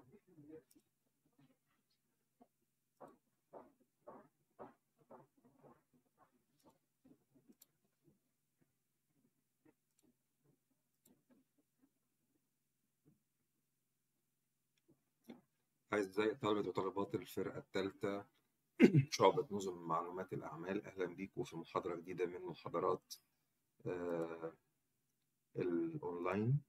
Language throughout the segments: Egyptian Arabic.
أعزائي طلبة وطالبات الفرقة الثالثة شعبة نظم معلومات الأعمال أهلا بيكم في محاضرة جديدة من محاضرات آه، الأونلاين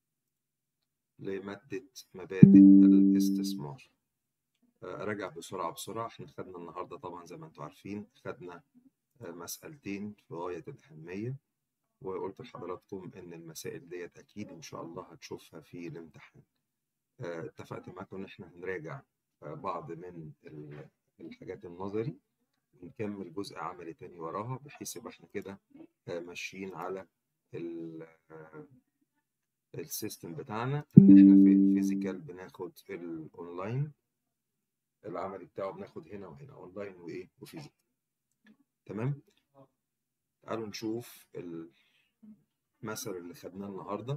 لمادة مبادئ الاستثمار آه، أراجع بسرعة بسرعة احنا خدنا النهاردة طبعا زي ما انتم عارفين خدنا آه، مسألتين في غاية الأهمية وقلت لحضراتكم إن المسائل ديت أكيد إن شاء الله هتشوفها في الامتحان آه، اتفقت معاكم ان احنا هنراجع آه، بعض من ال- الحاجات النظري ونكمل جزء عملي تاني وراها بحيث يبقى احنا كده آه، ماشيين على ال- آه، السيستم بتاعنا ان احنا في الفيزيكال بناخد الاونلاين العملي بتاعه بناخد هنا وهنا اونلاين وايه وفيزيكال تمام تعالوا نشوف المثل اللي خدناه النهارده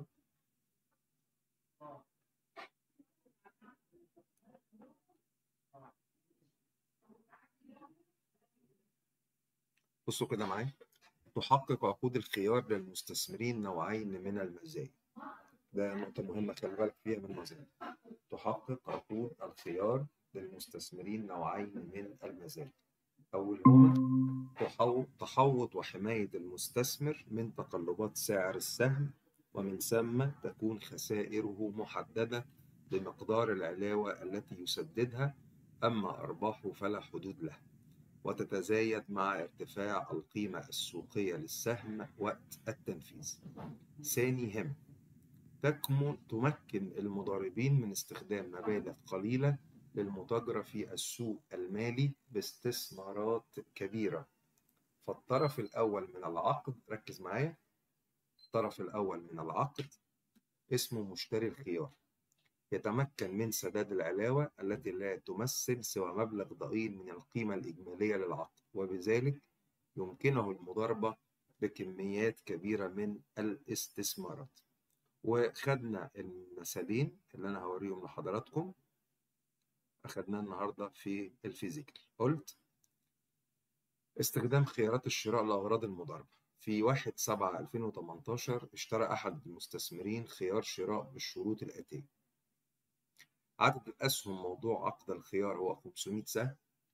بصوا كده معايا تحقق عقود الخيار للمستثمرين نوعين من المزايا ده نقطة مهمة خلي بالك فيها من المزايا تحقق عقود الخيار للمستثمرين نوعين من المزايا أولهما تحو- تحوط وحماية المستثمر من تقلبات سعر السهم ومن ثم تكون خسائره محددة بمقدار العلاوة التي يسددها أما أرباحه فلا حدود لها وتتزايد مع ارتفاع القيمة السوقية للسهم وقت التنفيذ. ثاني هم تكمن تمكن المضاربين من استخدام مبالغ قليلة للمتاجرة في السوق المالي باستثمارات كبيرة. فالطرف الأول من العقد ركز معايا الطرف الأول من العقد اسمه مشتري الخيار يتمكن من سداد العلاوة التي لا تمثل سوى مبلغ ضئيل من القيمة الإجمالية للعقد وبذلك يمكنه المضاربة بكميات كبيرة من الاستثمارات وخدنا المثالين اللي أنا هوريهم لحضراتكم أخدناه النهاردة في الفيزيكال قلت استخدام خيارات الشراء لأغراض المضاربة في 1 7 2018 اشترى أحد المستثمرين خيار شراء بالشروط الآتية عدد الأسهم موضوع عقد الخيار هو 500 سهم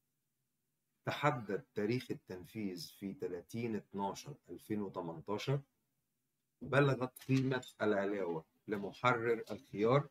تحدد تاريخ التنفيذ في 30 12 2018 بلغت قيمة العلاوة لمحرر الخيار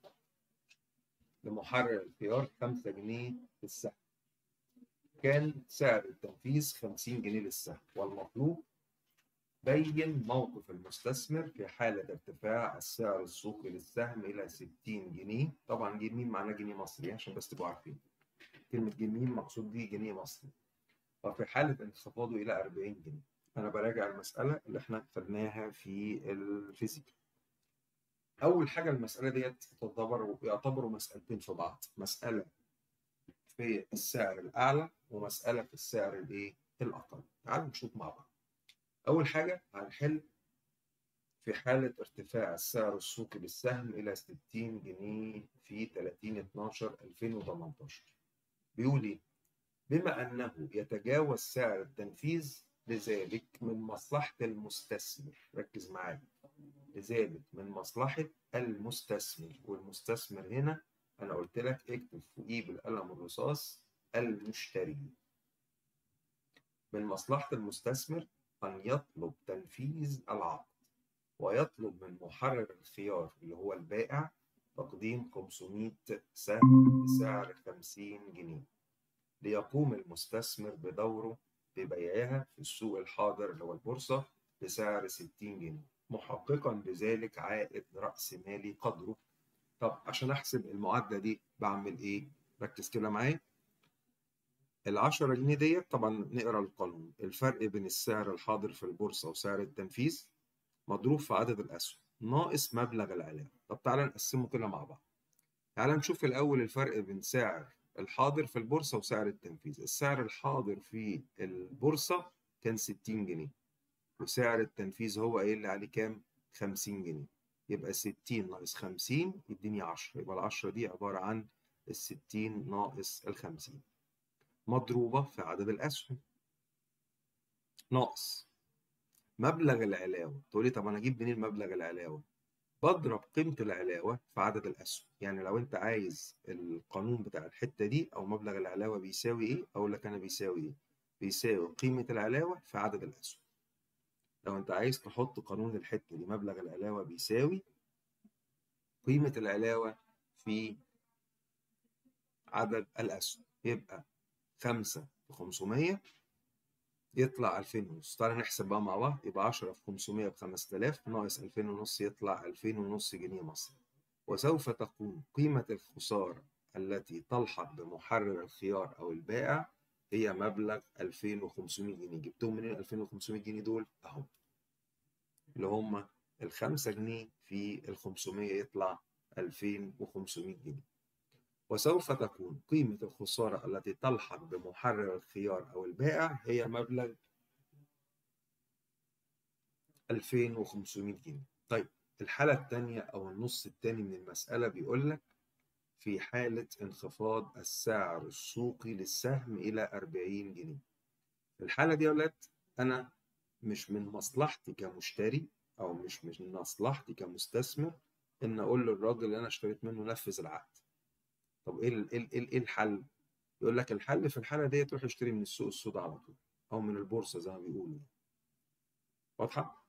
لمحرر الخيار 5 جنيه في السهم كان سعر التنفيذ 50 جنيه للسهم والمطلوب بين موقف المستثمر في حالة ارتفاع السعر السوقي للسهم إلى 60 جنيه طبعا جنيه معناه جنيه مصري عشان بس تبقوا عارفين كلمة جنيه مقصود بيه جنيه مصري وفي حالة انخفاضه إلى 40 جنيه أنا براجع المسألة اللي احنا خدناها في الفيزيكال أول حاجة المسألة ديت تعتبر يعتبروا مسألتين في بعض مسألة في السعر الأعلى ومسألة في السعر الإيه الأقل تعالوا نشوف مع بعض أول حاجة هنحل في حالة ارتفاع السعر السوقي للسهم إلى 60 جنيه في 30 12 2018 بيقول إيه؟ بما أنه يتجاوز سعر التنفيذ لذلك من مصلحة المستثمر ركز معايا لذلك من مصلحة المستثمر والمستثمر هنا أنا قلت لك اكتب فوقيه بالقلم الرصاص المشتري من مصلحة المستثمر أن يطلب تنفيذ العقد ويطلب من محرر الخيار اللي هو البائع تقديم 500 سهم بسعر 50 جنيه ليقوم المستثمر بدوره ببيعها في السوق الحاضر اللي هو البورصة بسعر 60 جنيه محققا بذلك عائد رأس مالي قدره طب عشان أحسب المعادلة دي بعمل إيه؟ ركز كده معايا ال 10 جنيه ديت طبعا نقرا القانون الفرق بين السعر الحاضر في البورصه وسعر التنفيذ مضروب في عدد الاسهم ناقص مبلغ العلاوه طب تعالى نقسمه كده مع بعض تعالى نشوف الاول الفرق بين سعر الحاضر في البورصه وسعر التنفيذ السعر الحاضر في البورصه كان 60 جنيه وسعر التنفيذ هو قايل لي عليه كام 50 جنيه يبقى 60 ناقص 50 يديني 10 يبقى ال 10 دي عبارة عن ال 60 ناقص ال 50 مضروبة في عدد الأسهم ناقص مبلغ العلاوة تقولي طب أنا أجيب منين مبلغ العلاوة؟ بضرب قيمة العلاوة في عدد الأسهم يعني لو أنت عايز القانون بتاع الحتة دي أو مبلغ العلاوة بيساوي إيه أقول لك أنا بيساوي إيه بيساوي قيمة العلاوة في عدد الأسهم لو أنت عايز تحط قانون الحتة دي مبلغ العلاوة بيساوي قيمة العلاوة في عدد الأسهم يبقى خمسة في خمسمية يطلع ألفين ونص تعالى نحسب بقى مع بعض يبقى عشرة في خمسمية بخمس تلاف ناقص ألفين ونص يطلع ألفين ونص جنيه مصري وسوف تكون قيمة الخسارة التي تلحق بمحرر الخيار أو البائع هي مبلغ 2500 جنيه جبتهم منين 2500 جنيه دول أهم اللي هم الخمسة جنيه في ال 500 يطلع 2500 جنيه وسوف تكون قيمة الخسارة التي تلحق بمحرر الخيار أو البائع هي مبلغ 2500 جنيه طيب الحالة الثانية أو النص الثاني من المسألة بيقول لك في حالة انخفاض السعر السوقي للسهم إلى 40 جنيه في الحالة دي يا ولاد أنا مش من مصلحتي كمشتري أو مش من مصلحتي كمستثمر إن أقول للراجل اللي أنا اشتريت منه نفذ العقد طب إيه ال- إيه ال- إيه الحل؟ يقول لك الحل في الحالة دي تروح اشتري من السوق السوداء على طول أو من البورصة زي ما بيقولوا واضحة؟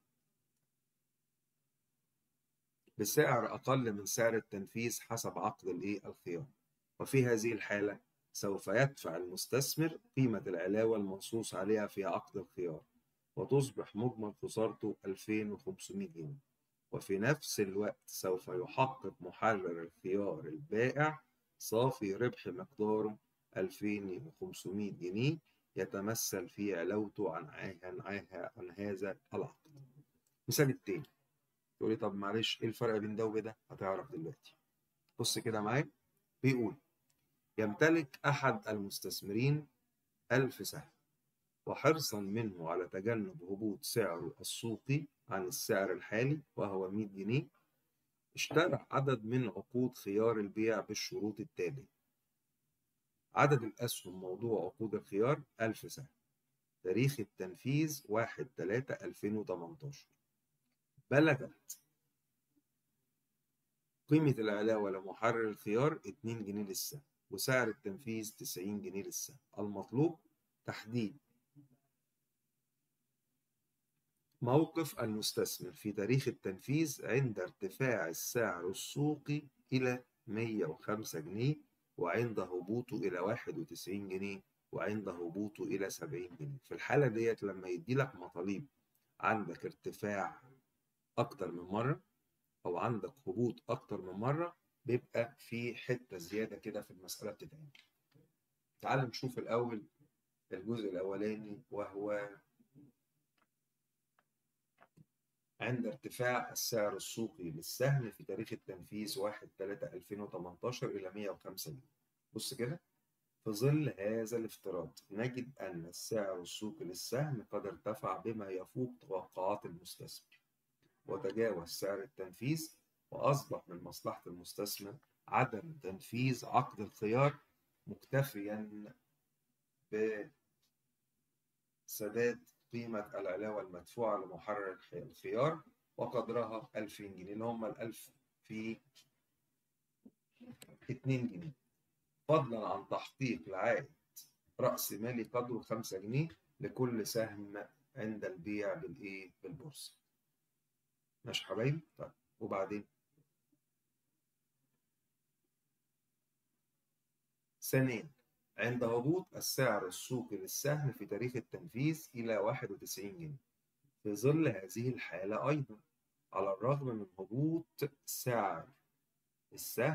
بسعر أقل من سعر التنفيذ حسب عقد الإيه الخيار وفي هذه الحالة سوف يدفع المستثمر قيمة العلاوة المنصوص عليها في عقد الخيار وتصبح مجمل خسارته 2500 جنيه وفي نفس الوقت سوف يحقق محرر الخيار البائع صافي ربح مقداره 2500 جنيه يتمثل في علاوته عن عن عن هذا العقد. مثال التاني تقول لي طب معلش ايه الفرق بين ده وده؟ هتعرف دلوقتي. بص كده معايا بيقول يمتلك أحد المستثمرين ألف سهم وحرصا منه على تجنب هبوط سعره السوقي عن السعر الحالي وهو 100 جنيه اشترى عدد من عقود خيار البيع بالشروط التالية عدد الأسهم موضوع عقود الخيار 1000 سهم تاريخ التنفيذ 1 3 2018 بلغت قيمة العلاوة لمحرر الخيار 2 جنيه للسهم وسعر التنفيذ 90 جنيه للسهم المطلوب تحديد موقف المستثمر في تاريخ التنفيذ عند ارتفاع السعر السوقي إلى 105 جنيه وعند هبوطه إلى 91 جنيه وعند هبوطه إلى 70 جنيه في الحالة ديت لما يدي لك مطالب عندك ارتفاع أكتر من مرة أو عندك هبوط أكتر من مرة بيبقى في حتة زيادة كده في المسألة بتتعمل تعال نشوف الأول الجزء الأولاني وهو عند ارتفاع السعر السوقي للسهم في تاريخ التنفيذ 1 3 2018 إلى 105 جنيه. بص كده في ظل هذا الافتراض نجد أن السعر السوقي للسهم قد ارتفع بما يفوق توقعات المستثمر وتجاوز سعر التنفيذ وأصبح من مصلحة المستثمر عدم تنفيذ عقد الخيار مكتفيا بسداد قيمة العلاوة المدفوعة لمحرر الخيار وقدرها 2000 جنيه اللي هم الألف في 2 جنيه فضلا عن تحقيق العائد رأس مالي قدره 5 جنيه لكل سهم عند البيع بالإيه بالبورصة ماشي حبايبي طيب وبعدين ثانيا عند هبوط السعر السوقي للسهم في تاريخ التنفيذ إلى 91 جنيه في ظل هذه الحالة أيضا على الرغم من هبوط سعر السهم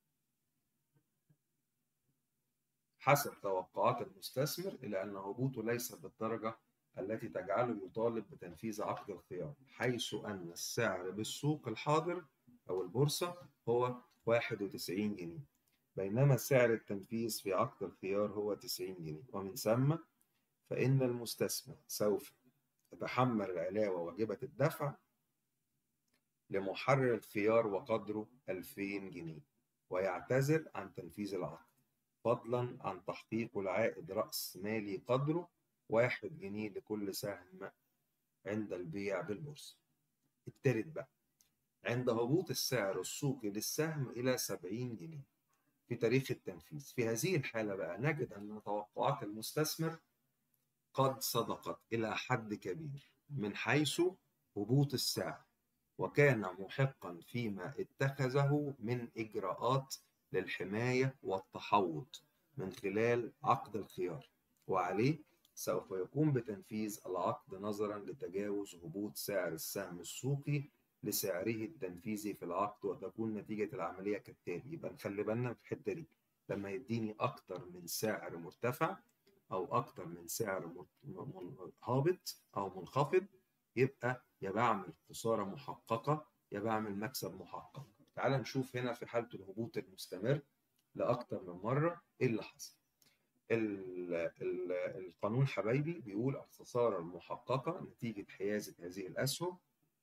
حسب توقعات المستثمر إلى أن هبوطه ليس بالدرجة التي تجعله يطالب بتنفيذ عقد الخيار حيث أن السعر بالسوق الحاضر أو البورصة هو 91 جنيه بينما سعر التنفيذ في عقد الخيار هو 90 جنيه ومن ثم فإن المستثمر سوف يتحمل العلاوة واجبة الدفع لمحرر الخيار وقدره 2000 جنيه ويعتذر عن تنفيذ العقد فضلا عن تحقيق العائد رأس مالي قدره واحد جنيه لكل سهم عند البيع بالبورصة التالت بقى عند هبوط السعر السوقي للسهم إلى 70 جنيه في تاريخ التنفيذ في هذه الحالة بقى نجد أن توقعات المستثمر قد صدقت إلى حد كبير من حيث هبوط السعر وكان محقا فيما اتخذه من إجراءات للحماية والتحوط من خلال عقد الخيار وعليه سوف يقوم بتنفيذ العقد نظرا لتجاوز هبوط سعر السهم السوقي لسعره التنفيذي في العقد وتكون نتيجة العملية كالتالي يبقى نخلي بالنا في الحتة دي لما يديني أكتر من سعر مرتفع أو أكتر من سعر هابط أو منخفض يبقى يا بعمل خسارة محققة يا بعمل مكسب محقق تعال نشوف هنا في حالة الهبوط المستمر لأكتر من مرة إيه اللي حصل القانون حبايبي بيقول الخسارة المحققة نتيجة حيازة هذه الأسهم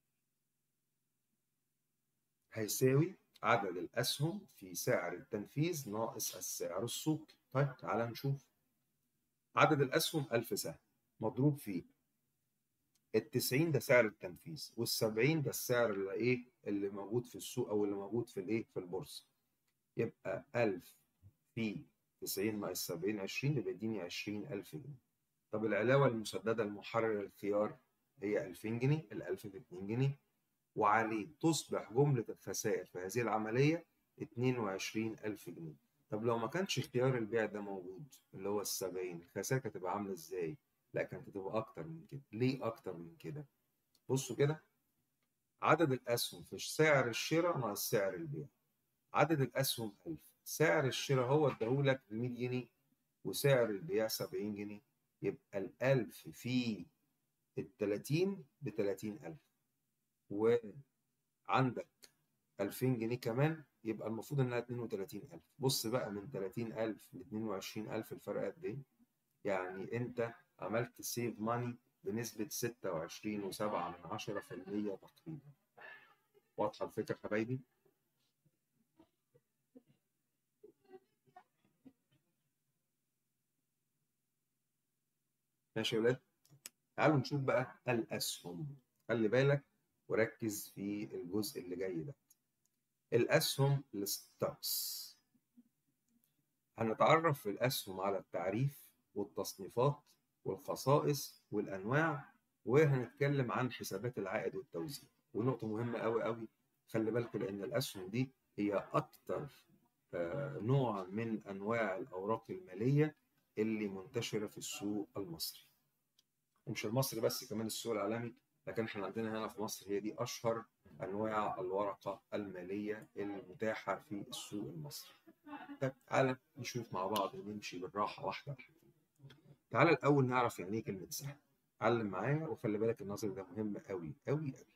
هيساوي عدد الأسهم في سعر التنفيذ ناقص السعر السوقي طيب تعال نشوف عدد الأسهم 1000 سهم مضروب في ال 90 ده سعر التنفيذ وال 70 ده السعر اللي ايه اللي موجود في السوق او اللي موجود في الايه في البورصه يبقى 1000 في 90 ناقص 70 20 يبقى يديني 20000 جنيه طب العلاوه المسدده المحرر الخيار هي 2000 جنيه ال 1000 ب 2 جنيه وعليه تصبح جمله الخسائر في هذه العمليه 22000 جنيه طب لو ما كانش اختيار البيع ده موجود اللي هو ال 70 الخسائر كانت هتبقى عامله ازاي؟ لا كانت هتبقى اكتر من كده ليه اكتر من كده بصوا كده عدد الاسهم في سعر الشراء ناقص سعر البيع عدد الاسهم 1000 سعر الشراء هو اداهولك ب 100 جنيه وسعر البيع 70 جنيه يبقى ال 1000 في ال 30 ب 30000 وعندك 2000 جنيه كمان يبقى المفروض انها 32000 بص بقى من 30000 ل 22000 الفرق قد ايه يعني انت عملت سيف ماني بنسبة 26.7 من 10% تقريبا واضحة الفكرة حبايبي؟ ماشي يا ولاد؟ تعالوا نشوف بقى الأسهم خلي بالك وركز في الجزء اللي جاي ده الأسهم الستوكس هنتعرف في الأسهم على التعريف والتصنيفات والخصائص والانواع وهنتكلم عن حسابات العائد والتوزيع ونقطه مهمه قوي قوي خلي بالكم لان الاسهم دي هي اكتر نوع من انواع الاوراق الماليه اللي منتشره في السوق المصري ومش المصري بس كمان السوق العالمي لكن احنا عندنا هنا في مصر هي دي اشهر انواع الورقه الماليه المتاحه في السوق المصري طيب تعالى نشوف مع بعض ونمشي بالراحه واحده واحده تعالى الأول نعرف يعني إيه كلمة سهم علم معايا وخلي بالك النظر ده مهم أوي أوي أوي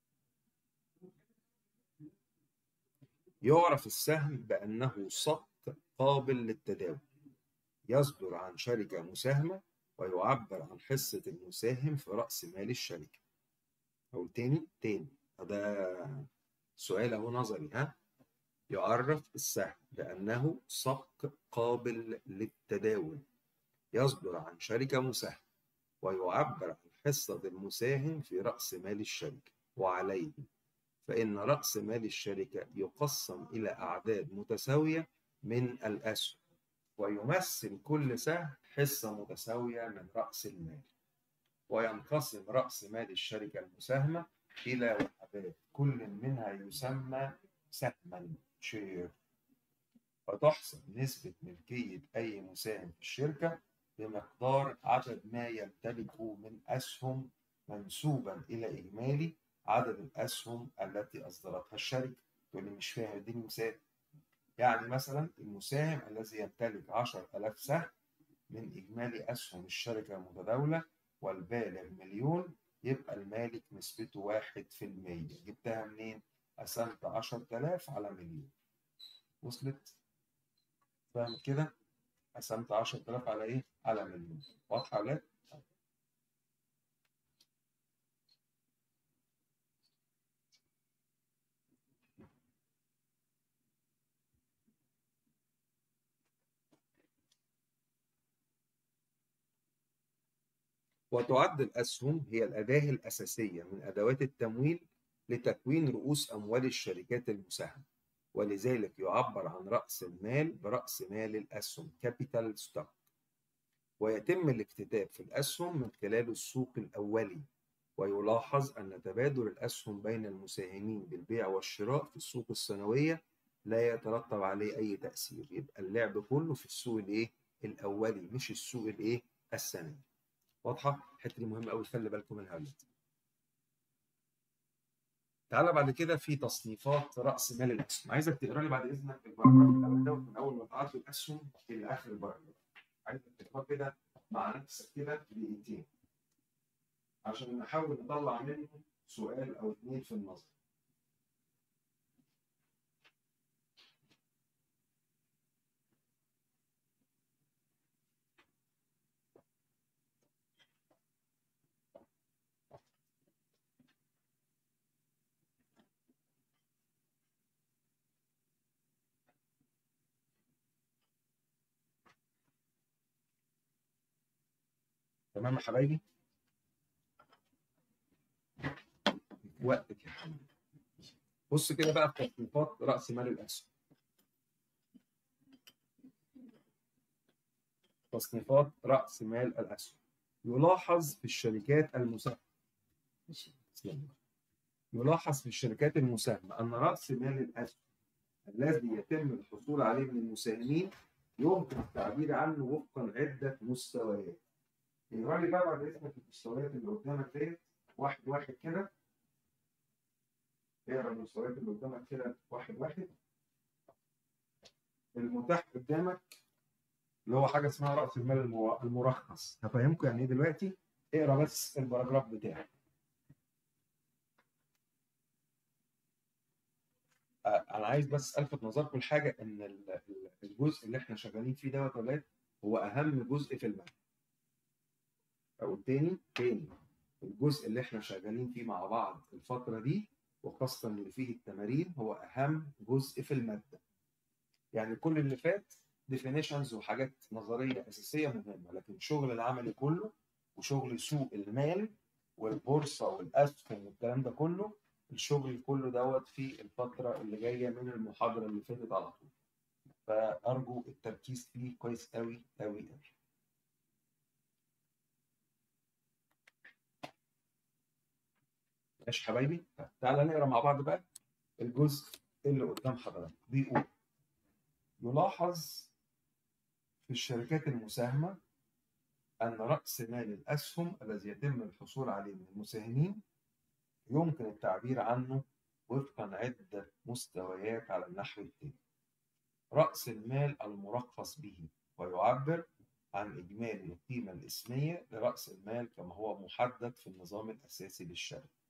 يعرف السهم بأنه صك قابل للتداول يصدر عن شركة مساهمة ويعبر عن حصة المساهم في رأس مال الشركة أو تاني تاني ده سؤال أهو نظري ها يعرف السهم بأنه صك قابل للتداول يصدر عن شركة مساهمة ويعبر عن حصة المساهم في رأس مال الشركة وعليه فإن رأس مال الشركة يقسم إلى أعداد متساوية من الأسهم ويمثل كل سهم حصة متساوية من رأس المال وينقسم رأس مال الشركة المساهمة إلى وحدات كل منها يسمى سهما شير وتحسب نسبة ملكية أي مساهم في الشركة بمقدار عدد ما يمتلكه من أسهم منسوبا إلى إجمالي عدد الأسهم التي أصدرتها الشركة تقول لي مش فاهم اديني مثال يعني مثلا المساهم الذي يمتلك 10000 سهم من إجمالي أسهم الشركة المتداولة والبالغ مليون يبقى المالك نسبته واحد في المية جبتها منين؟ قسمت 10000 على مليون وصلت؟ فاهم كده؟ قسمت 10000 على ايه؟ على مليون واضحه يا ولاد؟ وتعد الأسهم هي الأداة الأساسية من أدوات التمويل لتكوين رؤوس أموال الشركات المساهمة ولذلك يعبر عن رأس المال برأس مال الأسهم capital stock ويتم الاكتتاب في الأسهم من خلال السوق الأولي ويلاحظ أن تبادل الأسهم بين المساهمين بالبيع والشراء في السوق السنوية لا يترتب عليه أي تأثير يبقى اللعب كله في السوق الإيه؟ الأولي مش السوق الإيه؟ السنوي واضحة؟ الحتة دي مهمة أوي خلي بالكم منها دلوقتي تعالى بعد كده في تصنيفات راس مال الاسهم عايزك تقرا لي بعد اذنك الباراجراف الاول دوت من اول ما تعرف الاسهم الى اخر الباراجراف عايزك تقرا كده مع نفسك كده دقيقتين عشان نحاول نطلع منه سؤال او اثنين في النظر تمام يا حبايبي وقتك يا حبيبي بص كده بقى في تصنيفات راس مال الاسهم تصنيفات راس مال الاسهم يلاحظ في الشركات المساهمه يلاحظ في الشركات المساهمه ان راس مال الاسهم الذي يتم الحصول عليه من المساهمين يمكن التعبير عنه وفقا عده مستويات يقرا لي بقى بعد اذنك المستويات اللي قدامك ديت واحد واحد كده اقرا المستويات اللي قدامك كده واحد واحد المتاح قدامك اللي هو حاجه اسمها راس المال المرخص هفهمكم يعني ايه دلوقتي اقرا بس الباراجراف بتاعي انا عايز بس الفت نظركم لحاجه ان الجزء اللي احنا شغالين فيه دوت ولاد هو اهم جزء في الماده او تاني تاني الجزء اللي احنا شغالين فيه مع بعض الفتره دي وخاصه اللي فيه التمارين هو اهم جزء في الماده يعني كل اللي فات ديفينيشنز وحاجات نظريه اساسيه مهمه لكن شغل العملي كله وشغل سوق المال والبورصه والاسهم والكلام ده كله الشغل كله دوت في الفتره اللي جايه من المحاضره اللي فاتت على طول فارجو التركيز فيه كويس قوي قوي قوي ماشي حبايبي تعالى نقرا مع بعض بقى الجزء اللي قدام حضرتك بيقول يلاحظ في الشركات المساهمة أن رأس مال الأسهم الذي يتم الحصول عليه من المساهمين يمكن التعبير عنه وفقا عدة مستويات على النحو التالي رأس المال المرخص به ويعبر عن إجمالي القيمة الإسمية لرأس المال كما هو محدد في النظام الأساسي للشركة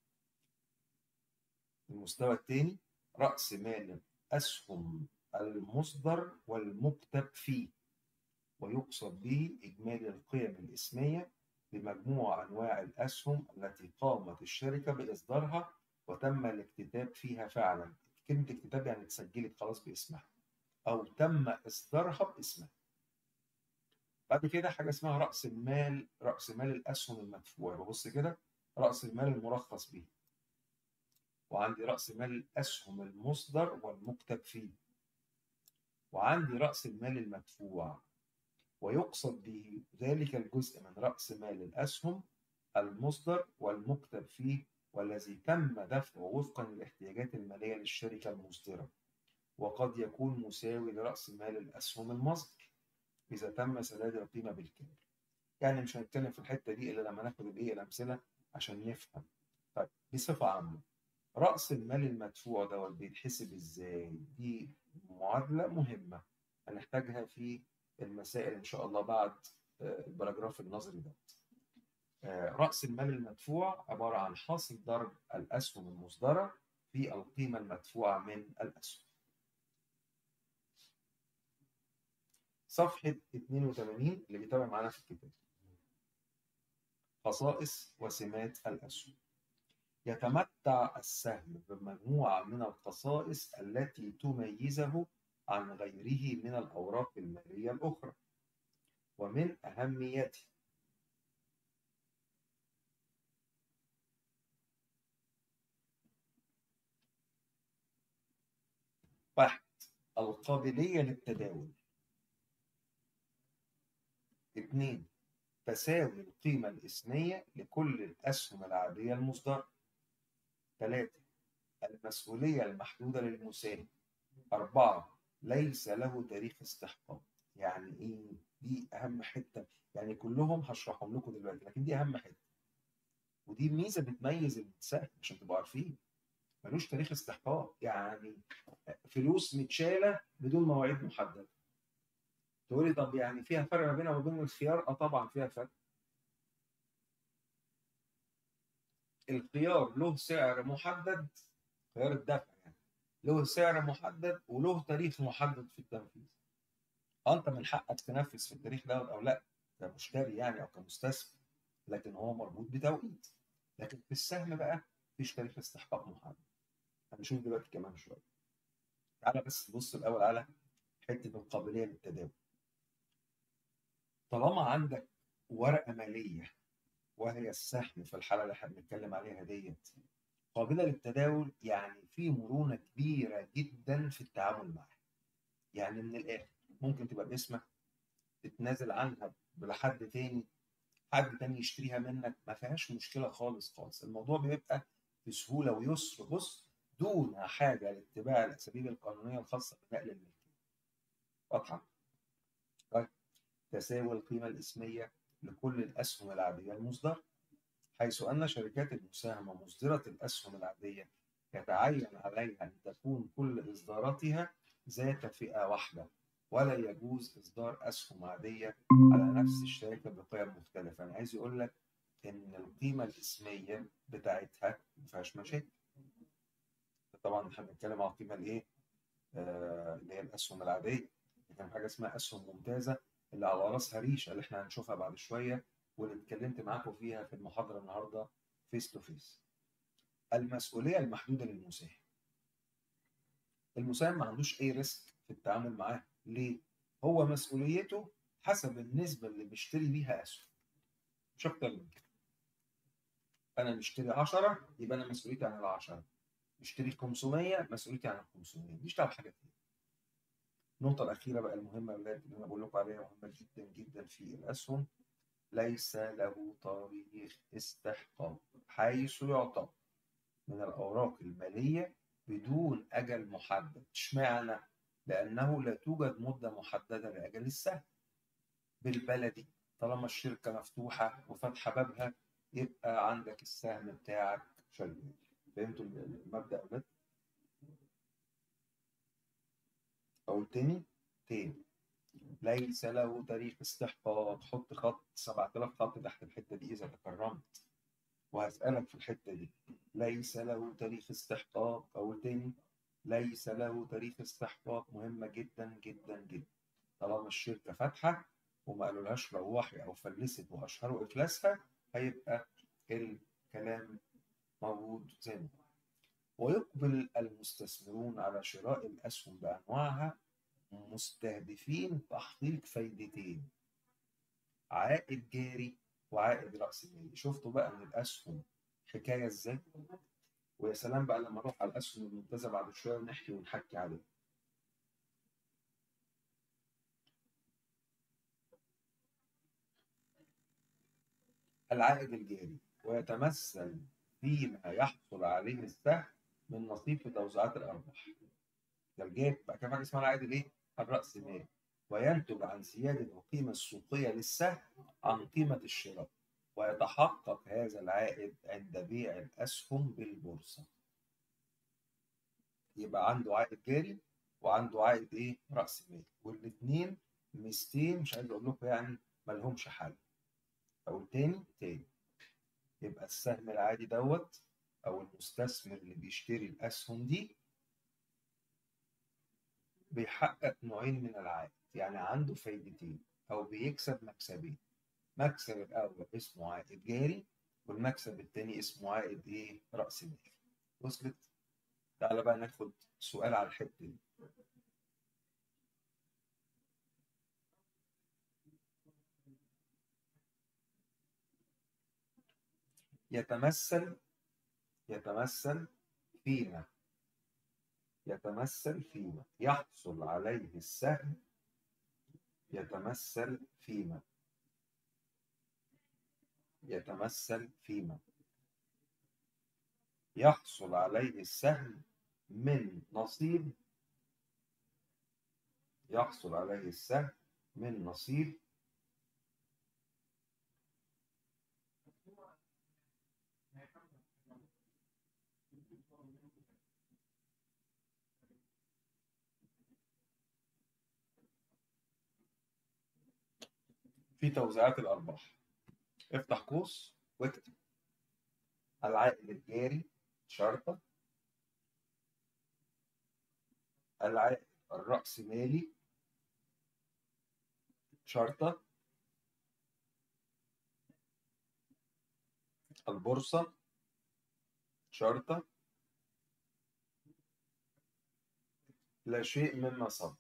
المستوى الثاني رأس مال أسهم المصدر والمكتب فيه ويقصد به إجمالي القيم الإسمية لمجموع أنواع الأسهم التي قامت الشركة بإصدارها وتم الاكتتاب فيها فعلا كلمة اكتتاب يعني اتسجلت خلاص باسمها أو تم إصدارها باسمها بعد كده حاجة اسمها رأس المال رأس مال الأسهم المدفوعة ببص كده رأس المال المرخص به وعندي رأس مال الأسهم المصدر والمكتب فيه وعندي رأس المال المدفوع ويقصد به ذلك الجزء من رأس مال الأسهم المصدر والمكتب فيه والذي تم دفعه وفقا للاحتياجات المالية للشركة المصدرة وقد يكون مساوي لرأس مال الأسهم المصدر إذا تم سداد القيمة بالكامل يعني مش هنتكلم في الحتة دي إلا لما ناخد الإيه الأمثلة عشان نفهم طيب بصفة عامة رأس المال المدفوع دوت بيتحسب ازاي؟ دي معادلة مهمة هنحتاجها في المسائل إن شاء الله بعد الباراجراف النظري دوت. رأس المال المدفوع عبارة عن حاصل ضرب الأسهم المصدرة في القيمة المدفوعة من الأسهم. صفحة 82 اللي بيتابع معانا في الكتاب. خصائص وسمات الأسهم. يتمتع السهم بمجموعة من الخصائص التي تميزه عن غيره من الأوراق المالية الأخرى ومن أهميته واحد القابلية للتداول اثنين تساوي القيمة الإسمية لكل الأسهم العادية المصدرة ثلاثة المسؤولية المحدودة للمساهم أربعة ليس له تاريخ استحقاق يعني إيه دي أهم حتة يعني كلهم هشرحهم لكم دلوقتي لكن دي أهم حتة ودي ميزة بتميز السهم عشان تبقوا عارفين ملوش تاريخ استحقاق يعني فلوس متشالة بدون مواعيد محددة تقولي طب يعني فيها فرق ما بينها وبين الخيار؟ اه طبعا فيها فرق. الخيار له سعر محدد خيار الدفع يعني له سعر محدد وله تاريخ محدد في التنفيذ. اه انت من حقك تنفذ في التاريخ ده او لا كمشتري يعني او كمستثمر لكن هو مربوط بتوقيت. لكن في السهم بقى مفيش تاريخ استحقاق محدد. هنشوف دلوقتي كمان شويه. تعالى بس نبص الاول على حته القابليه للتداول. طالما عندك ورقة مالية وهي السهم في الحالة اللي احنا بنتكلم عليها ديت قابلة للتداول يعني في مرونة كبيرة جدا في التعامل معها. يعني من الآخر ممكن تبقى باسمك تتنازل عنها لحد تاني حد تاني يشتريها منك ما فيهاش مشكلة خالص خالص الموضوع بيبقى بسهولة ويسر بص دون حاجة لاتباع الأساليب القانونية الخاصة بنقل الملكية. واضحة؟ طيب تساوي القيمة الإسمية لكل الأسهم العادية المصدرة حيث أن شركات المساهمة مصدرة الأسهم العادية يتعين عليها أن تكون كل إصداراتها ذات فئة واحدة ولا يجوز إصدار أسهم عادية على نفس الشركة بقيم مختلفة أنا عايز يقول لك إن القيمة الإسمية بتاعتها ما فيهاش مشاكل طبعا احنا بنتكلم على القيمة الإيه؟ آه اللي هي الأسهم العادية كان حاجة اسمها أسهم ممتازة اللي على راسها ريشه اللي احنا هنشوفها بعد شويه واللي اتكلمت معاكم فيها في المحاضره النهارده فيس تو فيس. المسؤوليه المحدوده للمساهم. المساهم ما عندوش اي ريسك في التعامل معاه، ليه؟ هو مسؤوليته حسب النسبه اللي بيشتري بيها اسهم. مش اكتر من كده. انا مشتري 10 يبقى انا مسؤوليتي عن ال 10. مشتري 500 مسؤوليتي عن ال 500 مش تعرف حاجه تانية. النقطة الأخيرة بقى المهمة اللي أنا بقول لكم عليها مهمة جدا جدا في الأسهم ليس له تاريخ استحقاق حيث يعتبر من الأوراق المالية بدون أجل محدد اشمعنى؟ لأنه لا توجد مدة محددة لأجل السهم بالبلدي طالما الشركة مفتوحة وفاتحة بابها يبقى عندك السهم بتاعك شغال فهمتوا المبدأ ده؟ أو تاني تاني ليس له تاريخ استحقاق حط خط 7000 خط تحت الحتة دي إذا تكرمت وهسألك في الحتة دي ليس له تاريخ استحقاق أو تاني ليس له تاريخ استحقاق مهمة جدا جدا جدا طالما الشركة فاتحة وما قالولهاش روحي أو فلست وأشهروا إفلاسها هيبقى الكلام موجود زي ما هو ويقبل المستثمرون على شراء الأسهم بأنواعها مستهدفين تحقيق فايدتين عائد جاري وعائد رأس مالي شفتوا بقى ان الأسهم حكاية ازاي ويا سلام بقى لما نروح على الأسهم الممتازة بعد شوية ونحكي ونحكي عليها العائد الجاري ويتمثل فيما يحصل عليه السهم من نصيب في توزيعات الارباح ده الجاب بقى كمان حاجه اسمها العائد الايه؟ الراسمالي وينتج عن زياده القيمه السوقيه للسهم عن قيمه الشراء ويتحقق هذا العائد عند بيع الاسهم بالبورصه يبقى عنده عائد جاري وعنده عائد ايه؟ راس مالي والاثنين ميزتين مش عايز اقول لكم يعني ما لهمش حل او تاني تاني يبقى السهم العادي دوت او المستثمر اللي بيشتري الاسهم دي بيحقق نوعين من العائد يعني عنده فايدتين او بيكسب مكسبين مكسب الاول اسمه عائد جاري والمكسب الثاني اسمه عائد ايه راس مال وصلت تعالى بقى ناخد سؤال على الحته دي يتمثل يتمثل فيما يتمثل فيما يحصل عليه السهم يتمثل فيما يتمثل فيما يحصل عليه السهم من نصيب يحصل عليه السهم من نصيب في توزيعات الأرباح افتح قوس واكتب العائد الجاري شرطة العائد الرأسمالي شرطة البورصة شرطة لا شيء مما سبق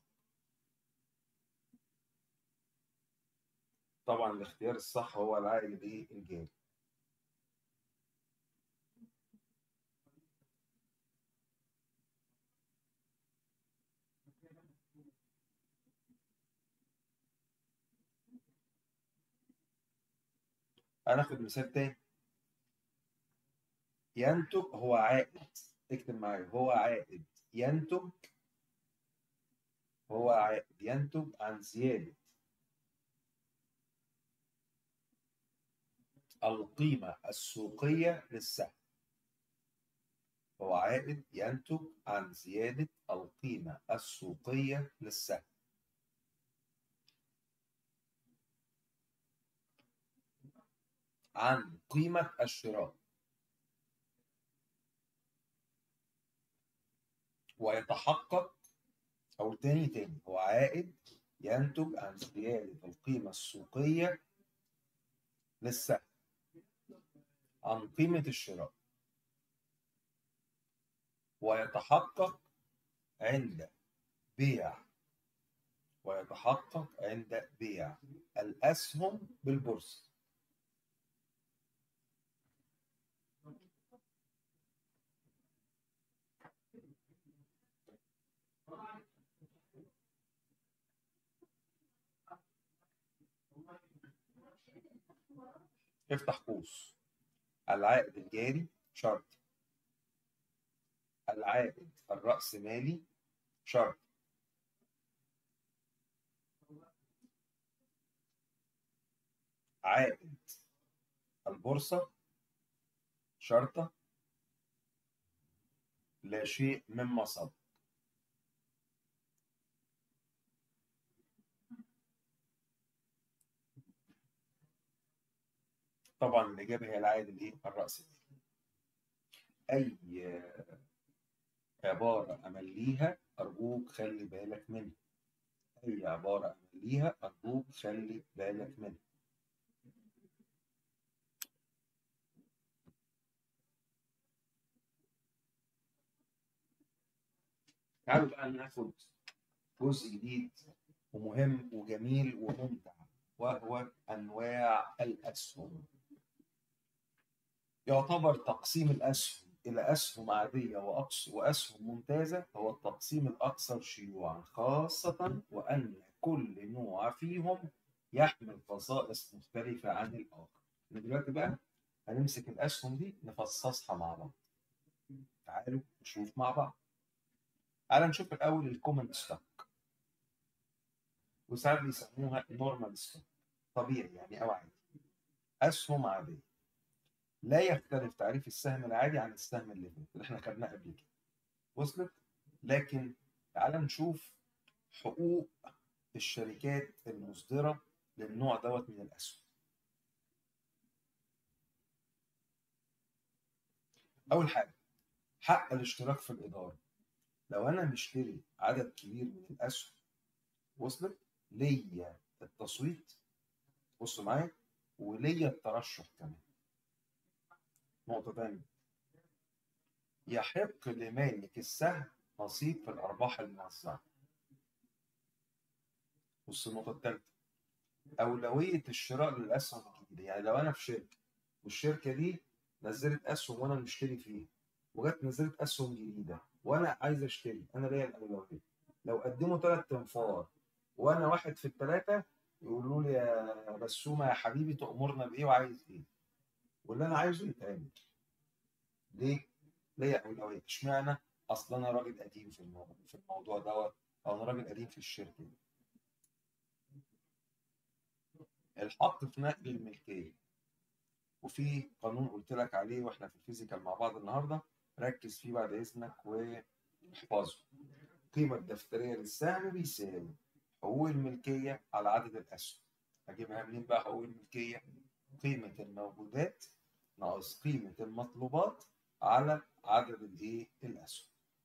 طبعا الاختيار الصح هو العائد الايه الجاري هناخد مثال تاني ينتج هو عائد اكتب معايا هو عائد ينتج هو عائد ينتج عن زيادة القيمة السوقية للسهم هو عائد ينتج عن زيادة القيمة السوقية للسهم عن قيمة الشراء ويتحقق أو تاني تاني هو عائد ينتج عن زيادة القيمة السوقية للسهم عن قيمة الشراء ويتحقق عند بيع ويتحقق عند بيع الأسهم بالبورصة افتح قوس العائد الجاري شرط العائد الرأسمالي شرط عائد البورصة شرطة لا شيء مما سبق طبعا الإجابة هي العائد الإيه؟ الرأسمالي. أي عبارة أمليها أرجوك خلي بالك منها. أي عبارة أمليها أرجوك خلي بالك منها. تعالوا بقى ناخد جزء جديد ومهم وجميل وممتع وهو أنواع الأسهم. يعتبر تقسيم الأسهم إلى أسهم عادية وأسهم ممتازة هو التقسيم الأكثر شيوعا خاصة وأن كل نوع فيهم يحمل خصائص مختلفة عن الآخر. دلوقتي بقى هنمسك الأسهم دي نفصصها مع بعض. تعالوا نشوف مع بعض. تعالى نشوف الأول الكومن ستوك. وساعات بيسموها نورمال ستوك. طبيعي يعني أو عادي. أسهم عادية. لا يختلف تعريف السهم العادي عن السهم اللي فات اللي احنا خدناه قبل كده وصلت لكن تعال نشوف حقوق الشركات المصدرة للنوع دوت من الأسهم أول حاجة حق الاشتراك في الإدارة لو أنا مشتري عدد كبير من الأسهم وصلت ليا التصويت بصوا معايا وليا الترشح كمان نقطة تانية يحق لمالك السهم نصيب في الأرباح الموزعة بص النقطة التالتة أولوية الشراء للأسهم الجديدة يعني لو أنا في شركة والشركة دي نزلت أسهم وأنا مشتري فيها وجت نزلت أسهم جديدة وانا عايز اشتري انا ليا الاولويه لو قدموا ثلاث تنفار وانا واحد في الثلاثه يقولوا لي يا بسومه يا حبيبي تامرنا بايه وعايز ايه واللي انا عايزه يتعمل ليه ليا اولويه اشمعنى اصل انا راجل قديم في الموضوع في الموضوع دوت او انا راجل قديم في الشركه دي الحق في نقل الملكيه وفي قانون قلت لك عليه واحنا في الفيزيكال مع بعض النهارده ركز فيه بعد اذنك واحفظه القيمه الدفتريه للسهم بيساوي حقوق الملكيه على عدد الاسهم هجيبها منين بقى حقوق الملكيه قيمه الموجودات ناقص قيمه المطلوبات على عدد الايه الاسهم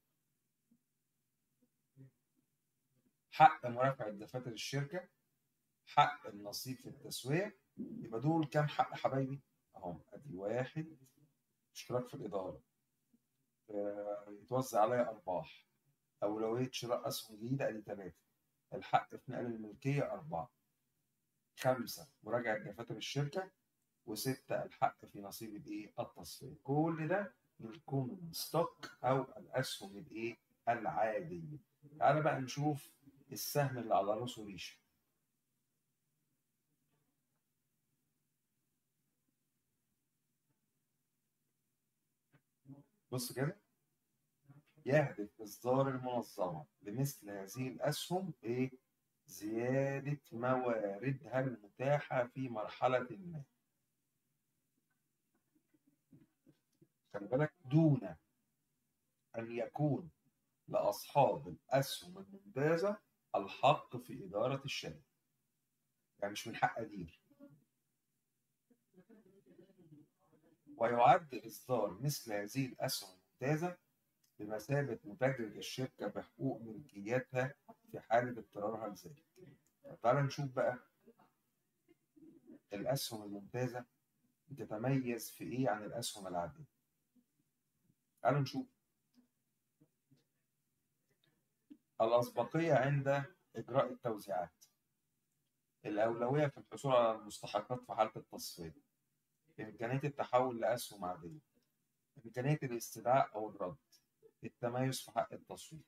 حق مرافعه دفاتر الشركه حق النصيب في التسويه يبقى دول كام حق حبايبي اهم ادي واحد اشتراك في الاداره آه، يتوزع عليا ارباح اولويه شراء اسهم جديده ادي ثلاثه الحق في نقل الملكيه اربعه خمسه مراجعه دفاتر الشركه وسته الحق في نصيب الايه التصفيه كل ده للكومن ستوك او الاسهم الايه العاديه تعالى بقى نشوف السهم اللي على راسه ريشه بص كده يهدف إصدار المنظمة لمثل هذه الأسهم إيه؟ زيادة مواردها المتاحة في مرحلة ما. خلي بالك دون أن يكون لأصحاب الأسهم الممتازة الحق في إدارة الشركة. يعني مش من حق أدير. ويعد إصدار مثل هذه الأسهم الممتازة بمثابة متجر الشركة بحقوق ملكيتها في حالة اضطرارها لذلك. تعال نشوف بقى الأسهم الممتازة بتتميز في إيه عن الأسهم العادية. تعالوا نشوف الأسبقية عند إجراء التوزيعات الأولوية في الحصول على المستحقات في حالة التصفية إمكانية التحول لأسهم عادية إمكانية الاستدعاء أو الرد التميز في حق التصويت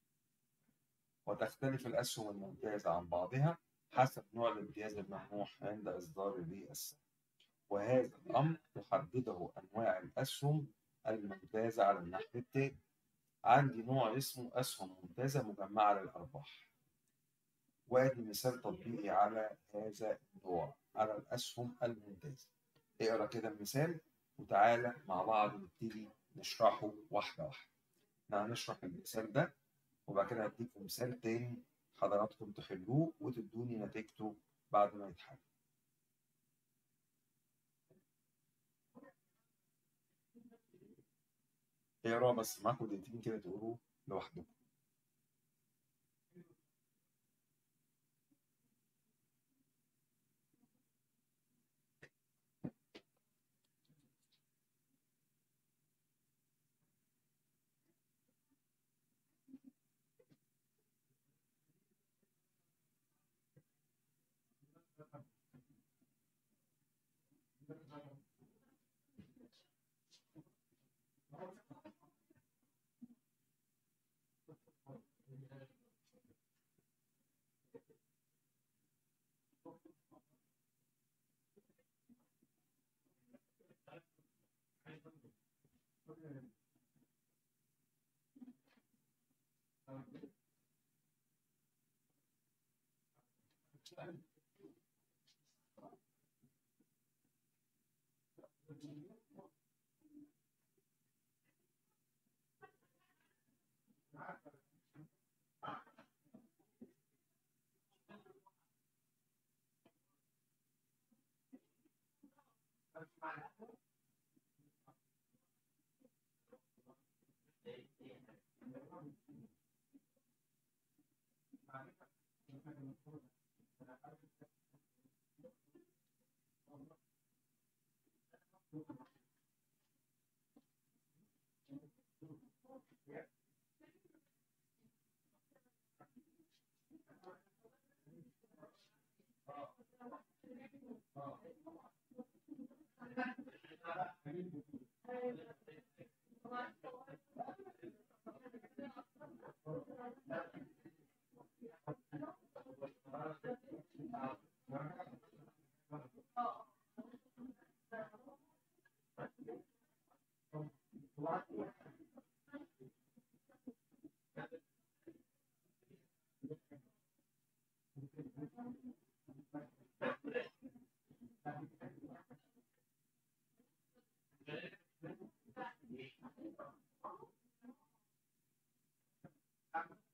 وتختلف الأسهم الممتازة عن بعضها حسب نوع الامتياز الممنوح عند إصدار السهم وهذا الأمر يحدده أنواع الأسهم الممتازة على النحو التالي عندي نوع اسمه أسهم ممتازة مجمعة للأرباح وادي مثال تطبيقي على هذا النوع على الأسهم الممتازة اقرا كده المثال وتعالى مع بعض نبتدي نشرحه واحدة واحدة احنا هنشرح المثال ده وبعد كده هديكم مثال تاني حضراتكم تحلوه وتدوني نتيجته بعد ما يتحل اقرا بس معاكم دقيقتين كده تقولوا لوحدكم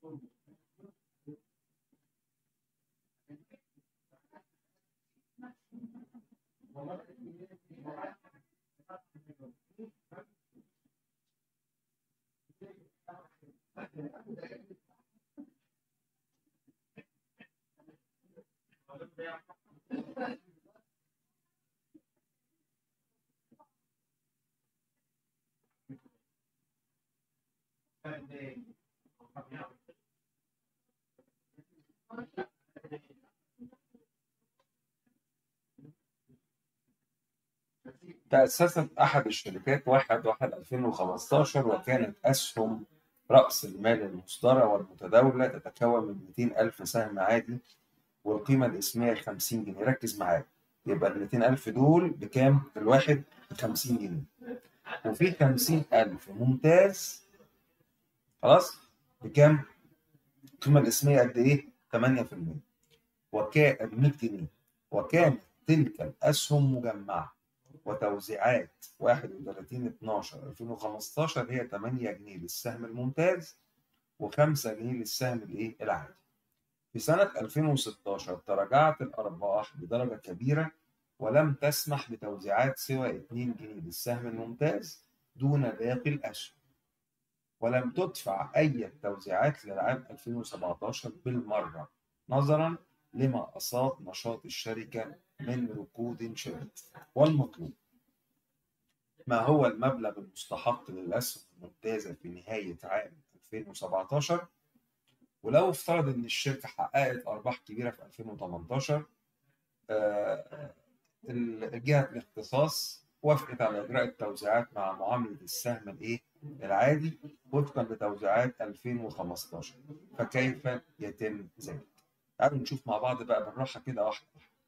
تأسست أحد الشركات 1 1 2015 وكانت أسهم رأس المال المصدرة والمتداولة تتكون من 200 ألف سهم عادي والقيمة الإسمية 50 جنيه ركز معايا يبقى ال 200 ألف دول بكام؟ الواحد ب 50 جنيه وفي 50 ألف ممتاز خلاص بكام؟ القيمة الإسمية قد إيه؟ 8% وكان 100 جنيه وكانت تلك الأسهم مجمعة وتوزيعات 31 12 2015 هي 8 جنيه للسهم الممتاز و5 جنيه للسهم الايه العادي. في سنة 2016 تراجعت الأرباح بدرجة كبيرة ولم تسمح بتوزيعات سوى 2 جنيه للسهم الممتاز دون باقي الأسهم. ولم تدفع أي توزيعات للعام 2017 بالمرة نظرا لما أصاب نشاط الشركة من ركود شديد والمطلوب ما هو المبلغ المستحق للأسهم الممتازة في نهاية عام 2017 ولو افترض ان الشركة حققت أرباح كبيرة في 2018 آه الجهة الاختصاص وافقت على إجراء التوزيعات مع معاملة السهم الإيه العادي وفقا لتوزيعات 2015 فكيف يتم ذلك؟ تعالوا نشوف مع بعض بقى بالراحة كده واحدة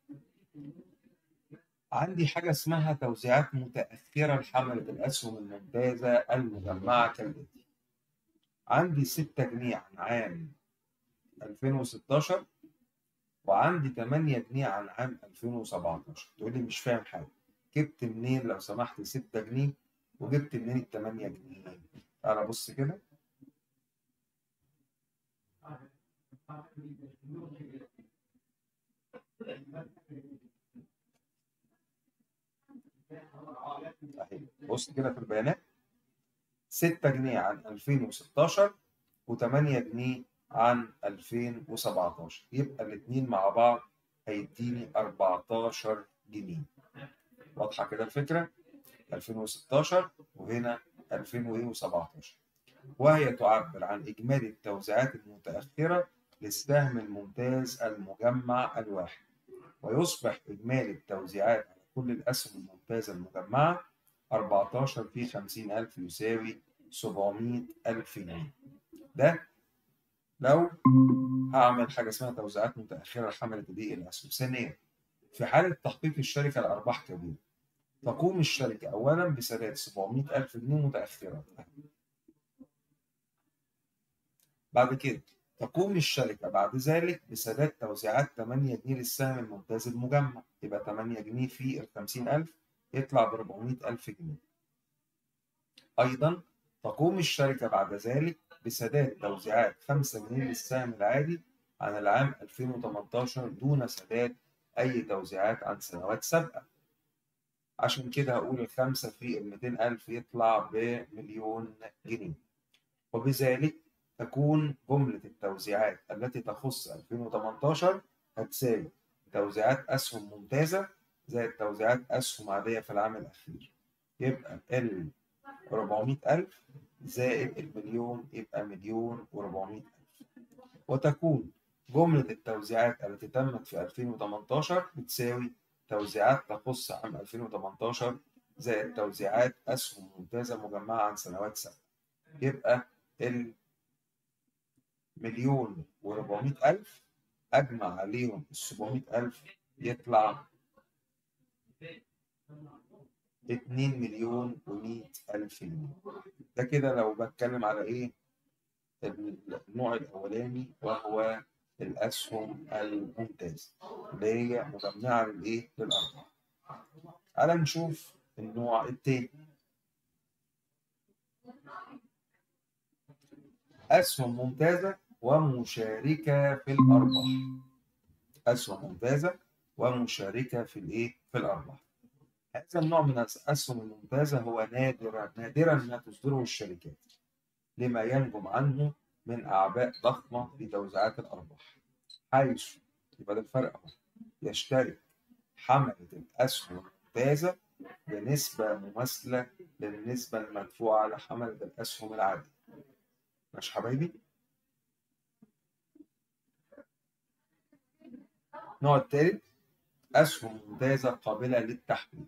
عندي حاجة اسمها توزيعات متأخرة لحملة الأسهم الممتازة المجمعة كالآتي عندي 6 جنيه عن عام 2016 وعندي 8 جنيه عن عام 2017 تقول لي مش فاهم حاجة جبت منين لو سمحت 6 جنيه وجبت منين ال 8 جنيه تعالى بص كده اهي بص كده في البيانات 6 جنيه عن 2016 و8 جنيه عن 2017 يبقى الاثنين مع بعض هيديني 14 جنيه واضحه كده الفكره 2016 وهنا 2017 وهي تعبر عن اجمالي التوزيعات المتاخره للسهم الممتاز المجمع الواحد ويصبح اجمالي التوزيعات على كل الاسهم الممتازه المجمعه 14 في 50000 يساوي 700000 جنيه ده لو هعمل حاجه اسمها توزيعات متاخره لحمله دي الاسهم ثانيا في حاله تحقيق الشركه لارباح كبيره تقوم الشركه اولا بسداد 700000 جنيه متاخره بعد كده تقوم الشركة بعد ذلك بسداد توزيعات 8 جنيه للسهم الممتاز المجمع يبقى 8 جنيه في ال 50000 يطلع ب 400000 جنيه. أيضا تقوم الشركة بعد ذلك بسداد توزيعات 5 جنيه للسهم العادي عن العام 2018 دون سداد أي توزيعات عن سنوات سابقة. عشان كده هقول الخمسة في ال 200000 يطلع بمليون جنيه. وبذلك تكون جملة التوزيعات التي تخص 2018 هتساوي توزيعات أسهم ممتازة زائد توزيعات أسهم عادية في العام الأخير يبقى ال 400000 زائد المليون يبقى مليون و400000 وتكون جملة التوزيعات التي تمت في 2018 بتساوي توزيعات تخص عام 2018 زائد توزيعات أسهم ممتازة مجمعة عن سنوات سابقة يبقى ال مليون و400 ألف أجمع عليهم ال 700 ألف يطلع 2 مليون و100 ألف جنيه ده كده لو بتكلم على إيه النوع الأولاني وهو الأسهم الممتازة اللي هي مجمعة للإيه للأرباح تعالى نشوف النوع التاني أسهم ممتازة ومشاركة في الأرباح أسهم ممتازة ومشاركة في الإيه؟ في الأرباح هذا النوع من الأسهم الممتازة هو نادرا نادرا ما تصدره الشركات لما ينجم عنه من أعباء ضخمة في توزيعات الأرباح حيث يبقى ده الفرق أهو يشترك حملة الأسهم الممتازة بنسبة مماثلة للنسبة المدفوعة لحملة الأسهم العادية ماشي حبايبي؟ النوع الثالث أسهم ممتازة قابلة للتحويل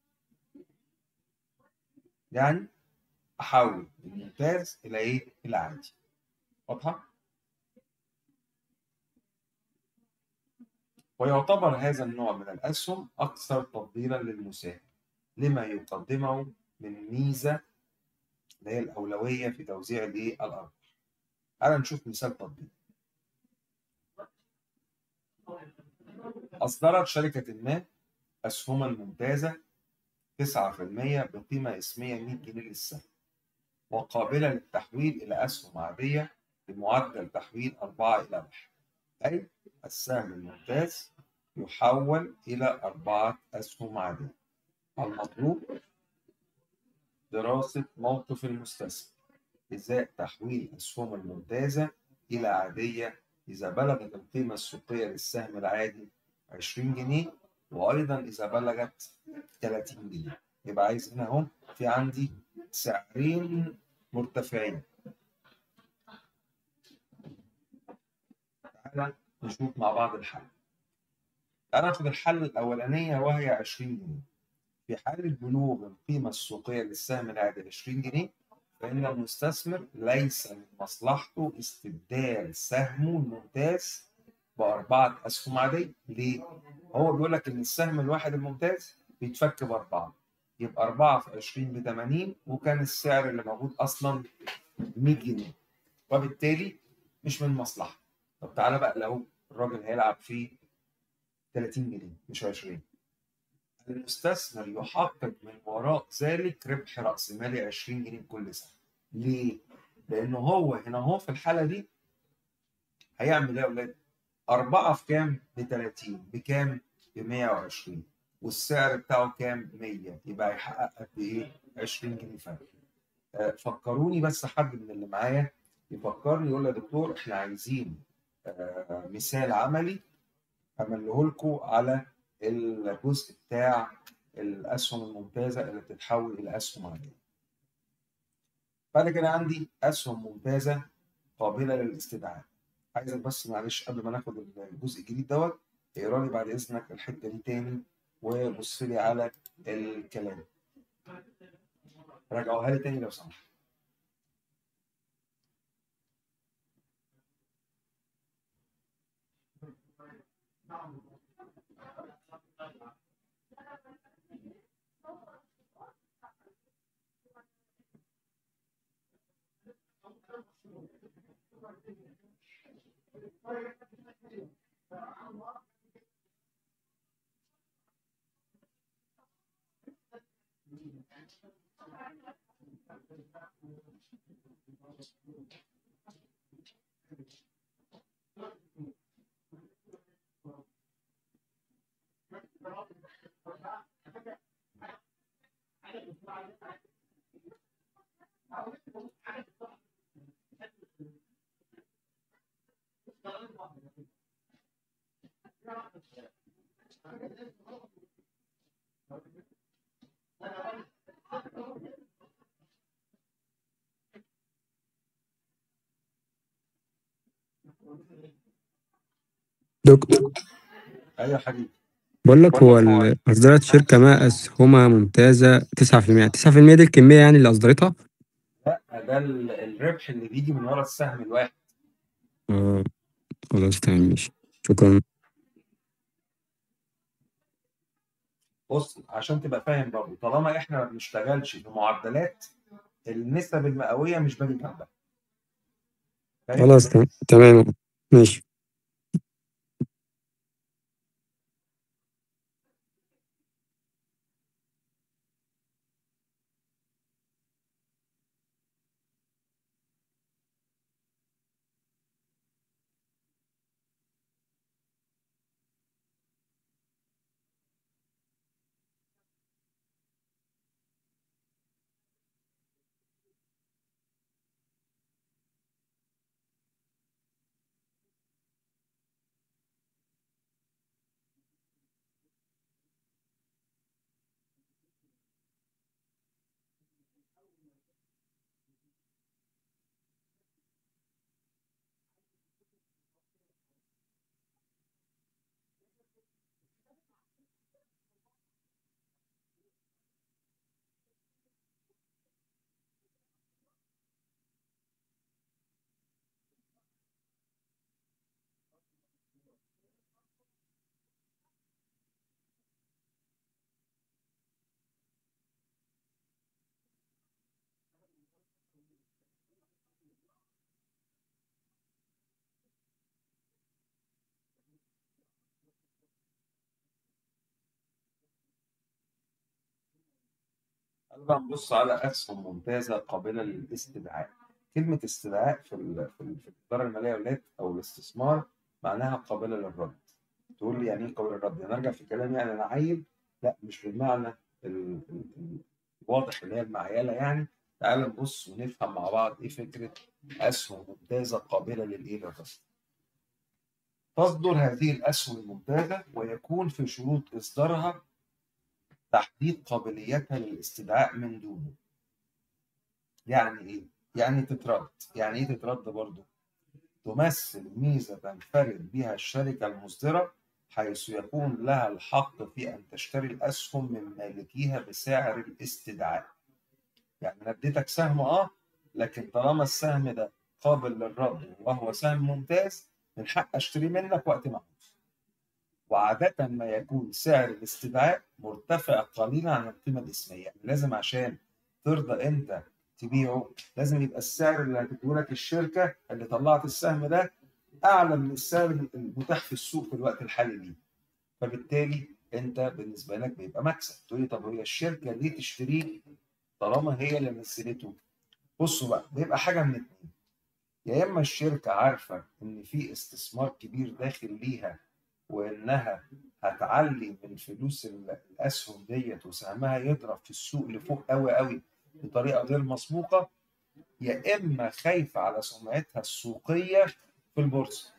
يعني أحول الممتاز إلى إيه؟ إلى عادي واضحة؟ ويعتبر هذا النوع من الأسهم أكثر تفضيلا للمساهم لما يقدمه من ميزة اللي هي الأولوية في توزيع الإيه؟ الأرباح. تعالى نشوف مثال تطبيق. أصدرت شركة ما أسهما ممتازة 9% بقيمة اسمية 100 جنيه للسهم وقابلة للتحويل إلى أسهم عادية بمعدل تحويل 4 إلى 1 أي السهم الممتاز يحول إلى أربعة أسهم عادية المطلوب دراسة موقف المستثمر إزاء تحويل الأسهم الممتازة إلى عادية إذا بلغت القيمة السوقية للسهم العادي 20 جنيه وأيضا إذا بلغت 30 جنيه يبقى عايز هنا أهو في عندي سعرين مرتفعين تعالى نشوف مع بعض الحل تعالى ناخد الحل الأولانية وهي 20 جنيه في حالة بلوغ القيمة السوقية للسهم العادي 20 جنيه فإن المستثمر ليس من مصلحته استبدال سهمه الممتاز بأربعة أسهم عادية، ليه؟ هو بيقول لك إن السهم الواحد الممتاز بيتفك بأربعة، يبقى أربعة في 20 ب 80 وكان السعر اللي موجود أصلا 100 جنيه، وبالتالي مش من مصلحته. طب تعالى بقى لو الراجل هيلعب فيه 30 جنيه مش 20 المستثمر يحقق من وراء ذلك ربح رأس مالي 20 جنيه كل سنة. ليه؟ لأنه هو هنا هو في الحالة دي هيعمل إيه يا أولاد؟ أربعة في كام؟ ب 30 بكام؟ ب 120 والسعر بتاعه كام؟ 100 يبقى هيحقق قد إيه؟ 20 جنيه فرق. آه فكروني بس حد من اللي معايا يفكرني يقول لي يا دكتور إحنا عايزين آه مثال عملي أمله لكم على الجزء بتاع الاسهم الممتازه اللي بتتحول الى اسهم عاديه. بعد كده عندي اسهم ممتازه قابله للاستدعاء. عايزك بس معلش قبل ما ناخد الجزء الجديد دوت اقرا لي بعد اذنك الحته دي تاني وبص لي على الكلام. راجعوها لي تاني لو سمحت. دكتور ايوه يا حبيبي بقول لك هو ال- أصدرت شركة ما أسهمها ممتازة 9% 9% دي الكمية يعني اللي أصدرتها؟ لا ده ال- الربح اللي بيجي من ورا السهم الواحد آه خلاص تمام ماشي شكرا بص عشان تبقى فاهم برضه طالما احنا ما بنشتغلش بمعدلات النسب المئويه مش باجي جنبها فاهم؟ خلاص تمام تمام ماشي بقى نبص على أسهم ممتازة قابلة للاستدعاء كلمة استدعاء في ال في, ال في الإدارة المالية والولايات أو الاستثمار معناها قابلة للرد تقول لي يعني إيه قابلة للرد؟ يعني أرجع في كلامي يعني أنا عيل لا مش بالمعنى الواضح اللي هي المعيلة يعني تعال نبص ونفهم مع بعض إيه فكرة أسهم ممتازة قابلة للإيه للرد تصدر هذه الأسهم الممتازة ويكون في شروط إصدارها تحديد قابليتها للاستدعاء من دونه يعني ايه يعني تترد يعني ايه تترد برضه تمثل ميزة تنفرد بها الشركة المصدرة حيث يكون لها الحق في أن تشتري الأسهم من مالكيها بسعر الاستدعاء يعني أنا اديتك سهم اه لكن طالما السهم ده قابل للرد وهو سهم ممتاز من حق اشتريه منك وقت ما عاوز وعادة ما يكون سعر الاستدعاء مرتفع قليلا عن القيمة الاسمية يعني لازم عشان ترضى انت تبيعه لازم يبقى السعر اللي هتديه لك الشركة اللي طلعت السهم ده أعلى من السعر المتاح في السوق في الوقت الحالي ليه فبالتالي انت بالنسبة لك بيبقى مكسب تقول لي طب هي الشركة ليه تشتريه طالما هي اللي نزلته بصوا بقى بيبقى حاجة من اتنين يا اما الشركه عارفه ان في استثمار كبير داخل ليها وانها هتعلي من فلوس الاسهم ديت وسهمها يضرب في السوق لفوق قوي قوي بطريقه غير مسبوقه يا اما خايفه على سمعتها السوقيه في البورصه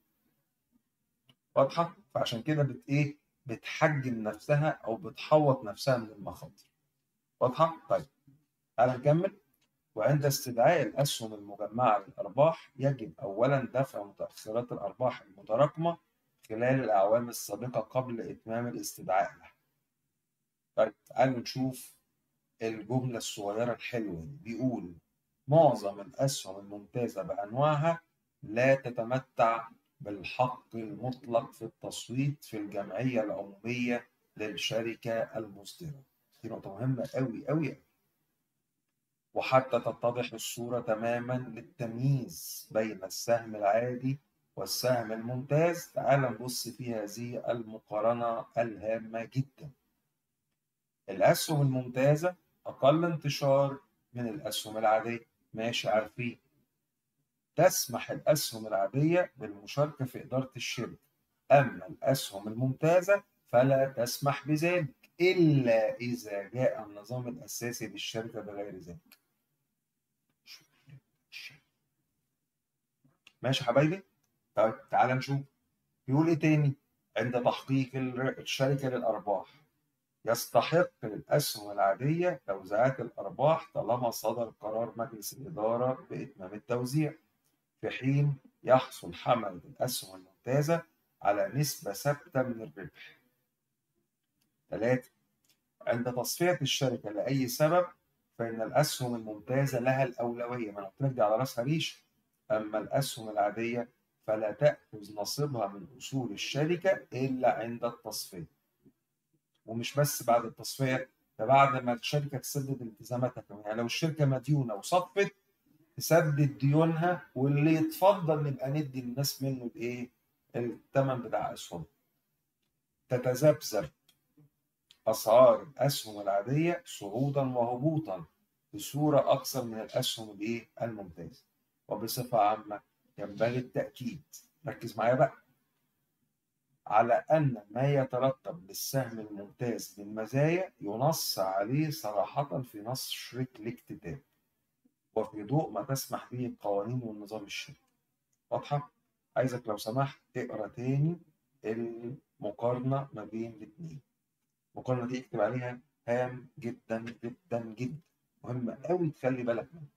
واضحه فعشان كده بت ايه بتحجم نفسها او بتحوط نفسها من المخاطر واضحه طيب تعالى نكمل وعند استدعاء الأسهم المجمعة للأرباح يجب أولا دفع متأخرات الأرباح المتراكمة خلال الأعوام السابقة قبل إتمام الاستدعاء لها. طيب تعالوا نشوف الجملة الصغيرة الحلوة دي بيقول معظم الأسهم الممتازة بأنواعها لا تتمتع بالحق المطلق في التصويت في الجمعية العمومية للشركة المصدرة. دي نقطة مهمة أوي أوي أوي. وحتى تتضح الصورة تماما للتمييز بين السهم العادي والسهم الممتاز تعال نبص في هذه المقارنة الهامة جدا الأسهم الممتازة أقل انتشار من الأسهم العادية ماشي عارفين تسمح الأسهم العادية بالمشاركة في إدارة الشركة أما الأسهم الممتازة فلا تسمح بذلك إلا إذا جاء النظام الأساسي للشركة بغير ذلك ماشي يا حبايبي طيب تعالى نشوف بيقول ايه تاني عند تحقيق الشركة للأرباح يستحق الأسهم العادية توزيعات الأرباح طالما صدر قرار مجلس الإدارة بإتمام التوزيع في حين يحصل حملة الأسهم الممتازة على نسبة ثابتة من الربح. ثلاثة عند تصفية الشركة لأي سبب فإن الأسهم الممتازة لها الأولوية ما أنا قلت لك دي على رأسها ريش أما الأسهم العادية فلا تأخذ نصيبها من أصول الشركة إلا عند التصفية ومش بس بعد التصفية ده بعد ما الشركة تسدد التزاماتها كمان يعني لو الشركة مديونة وصفت تسدد ديونها واللي يتفضل نبقى ندي الناس منه الايه؟ الثمن بتاع اسهم. تتذبذب اسعار الاسهم العاديه صعودا وهبوطا بصوره اكثر من الاسهم الايه؟ الممتازه. وبصفه عامه ينبغي التاكيد ركز معايا بقى على ان ما يترتب للسهم الممتاز من مزايا ينص عليه صراحه في نشر الاكتتاب. وفي ضوء ما تسمح به القوانين والنظام الشرعي واضحة؟ عايزك لو سمحت تقرا تاني المقارنة ما بين الاتنين المقارنة دي اكتب عليها هام جدا جدا جدا مهمة قوي تخلي بالك منها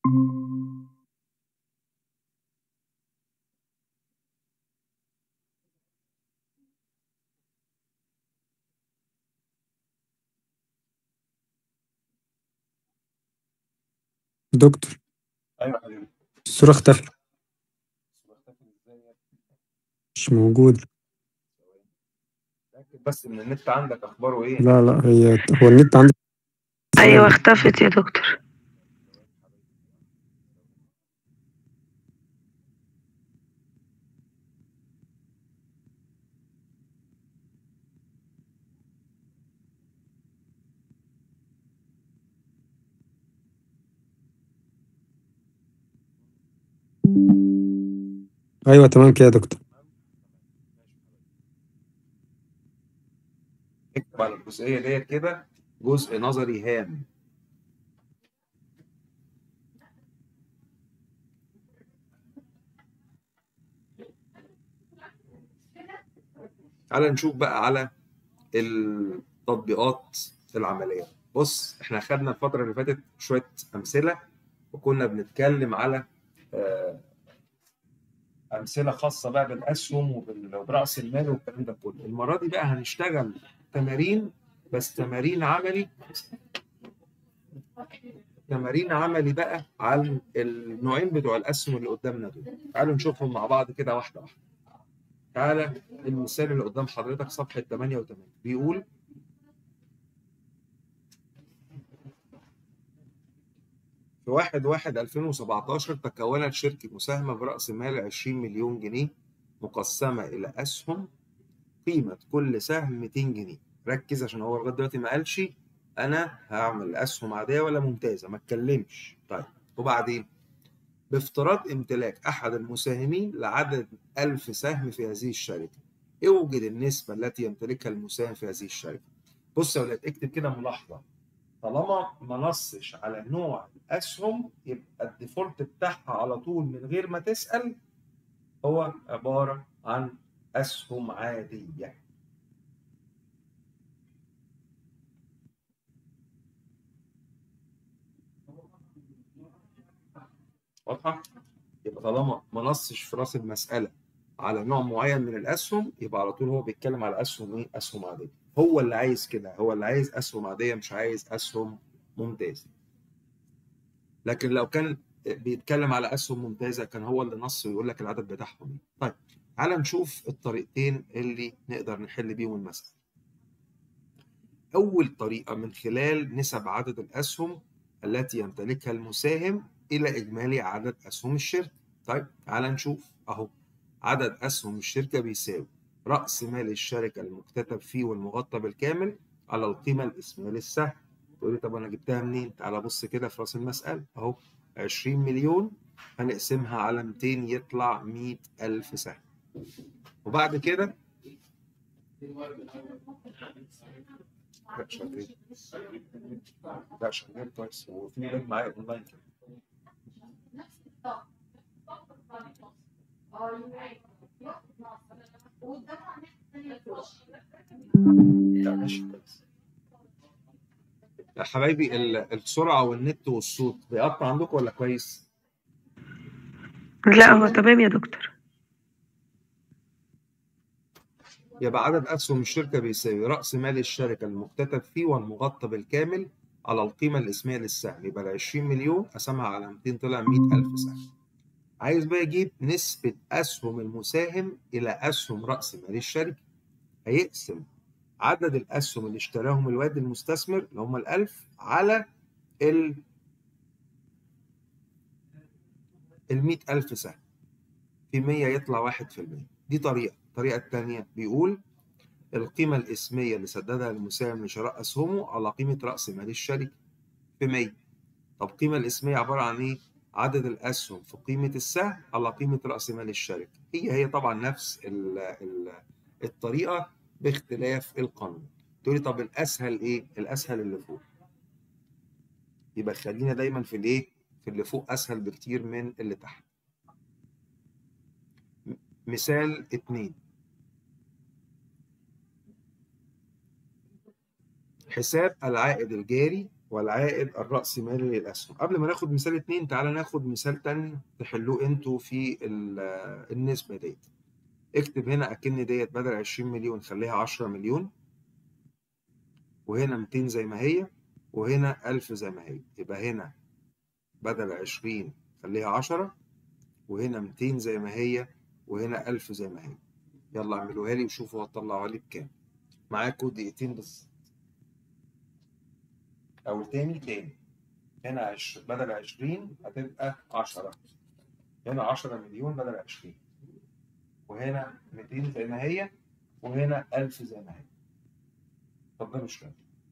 دكتور ايوه يا حبيبي الصورة اختفت مش موجودة متأكد بس ان النت عندك اخباره ايه لا لا هي هو النت عندي ايوه اختفت يا دكتور أيوة تمام كده يا دكتور اكتب على الجزئيه ديت كده جزء نظري هام تعال نشوف بقى على التطبيقات العمليه بص احنا خدنا الفتره اللي فاتت شويه امثله وكنا بنتكلم على آه، امثله خاصه بقى بالاسهم وبال- وبراس المال والكلام ده كله المره دي بقى هنشتغل تمارين بس تمارين عملي تمارين عملي بقى عن النوعين بتوع الاسهم اللي قدامنا دول تعالوا نشوفهم مع بعض كده واحده واحده تعالى المثال اللي قدام حضرتك صفحه 88 بيقول في 1 1 2017 تكونت شركة مساهمة برأس مال 20 مليون جنيه مقسمة إلى أسهم قيمة كل سهم 200 جنيه ركز عشان هو لغاية دلوقتي ما قالش أنا هعمل أسهم عادية ولا ممتازة ما اتكلمش طيب وبعدين بافتراض امتلاك أحد المساهمين لعدد 1000 سهم في هذه الشركة اوجد النسبة التي يمتلكها المساهم في هذه الشركة بص يا ولاد اكتب كده ملاحظة طالما ما نصش على نوع الاسهم يبقى الديفولت بتاعها على طول من غير ما تسال هو عباره عن اسهم عاديه واضحه يبقى طالما ما نصش في راس المساله على نوع معين من الاسهم يبقى على طول هو بيتكلم على اسهم ايه اسهم عاديه هو اللي عايز كده هو اللي عايز اسهم عاديه مش عايز اسهم ممتازه لكن لو كان بيتكلم على اسهم ممتازه كان هو اللي نص ويقول لك العدد بتاعهم ايه طيب تعال نشوف الطريقتين اللي نقدر نحل بيهم المسألة أول طريقة من خلال نسب عدد الأسهم التي يمتلكها المساهم إلى إجمالي عدد أسهم الشركة طيب تعال نشوف أهو عدد أسهم الشركة بيساوي رأس مال الشركة المكتتب فيه والمغطى بالكامل على القيمة الإسمية للسهم تقول لي طب أنا جبتها منين؟ تعال بص كده في رأس المسألة أهو 20 مليون هنقسمها على 200 يطلع 100 ألف سهم وبعد كده لا شغال لا شغال كويس وفي ناس معايا اونلاين كده لا ماشي كويس يا حبايبي ال- السرعة والنت والصوت بيقطع عندكم ولا كويس؟ لا هو تمام يا دكتور يبقى عدد أسهم الشركة بيساوي رأس مال الشركة المكتتب فيه والمغطى بالكامل على القيمة الإسمية للسهم يبقى ال 20 مليون قسمها على 200 طلع 100000 سهم عايز بقى يجيب نسبة أسهم المساهم إلى أسهم رأس مال الشركة هيقسم عدد الأسهم اللي اشتراهم الواد المستثمر اللي هم الألف على ال ال 100000 سهم في 100 يطلع 1% دي طريقة الطريقة الثانية بيقول القيمة الإسمية اللي سددها المساهم لشراء أسهمه على قيمة رأس مال الشركة في 100 طب القيمة الإسمية عبارة عن إيه؟ عدد الأسهم في قيمة السهم على قيمة رأس مال الشركة هي هي طبعا نفس ال ال الطريقة باختلاف القانون تقولي طب الأسهل إيه؟ الأسهل اللي فوق يبقى خلينا دايما في الإيه؟ في اللي فوق أسهل بكتير من اللي تحت مثال اتنين حساب العائد الجاري والعائد الرأسمالي للأسهم قبل ما ناخد مثال اتنين تعالى ناخد مثال تاني تحلوه انتوا في ال- النسبة ديت اكتب هنا أكن ديت بدل 20 مليون خليها 10 مليون وهنا 200 زي ما هي وهنا 1000 زي ما هي يبقى هنا بدل 20 خليها 10 وهنا 200 زي ما هي وهنا 1000 زي ما هي يلا اعملوها لي وشوفوا هتطلعوها لي بكام معاكوا دقيقتين بس او تاني تاني هنا عش... بدل 20 هتبقى 10 هنا 10 مليون بدل 20 وهنا 200 زي ما هي وهنا 1000 زي ما هي اتفضلوا اشتغلوا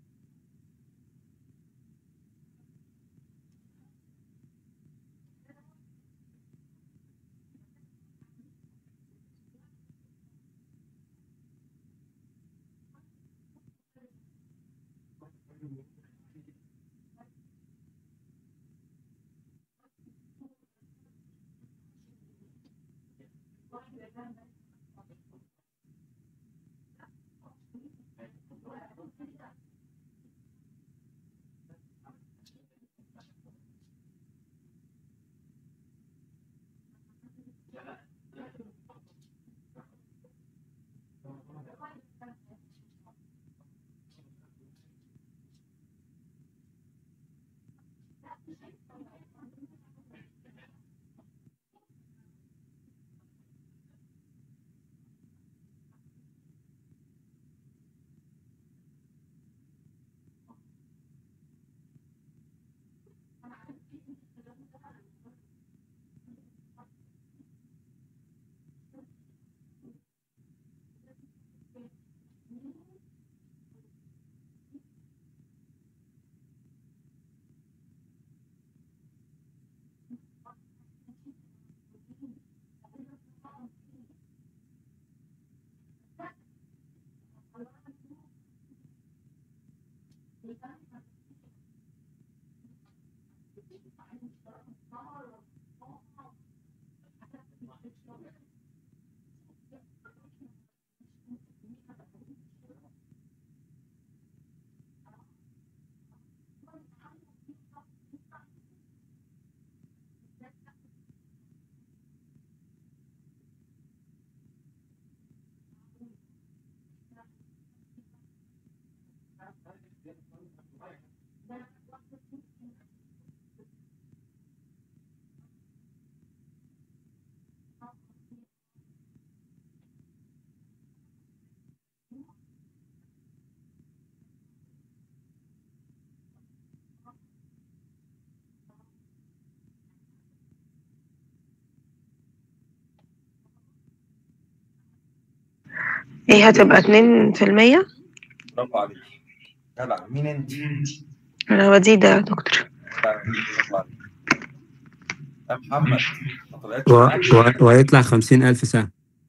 ايه هتبقى اتنين في المية برافو عليك جدع مين انت؟ انا وديدة يا دكتور جدع، برافو عليك يا محمد ما طلعتش و... معاك و... وهيطلع خمسين ألف سهم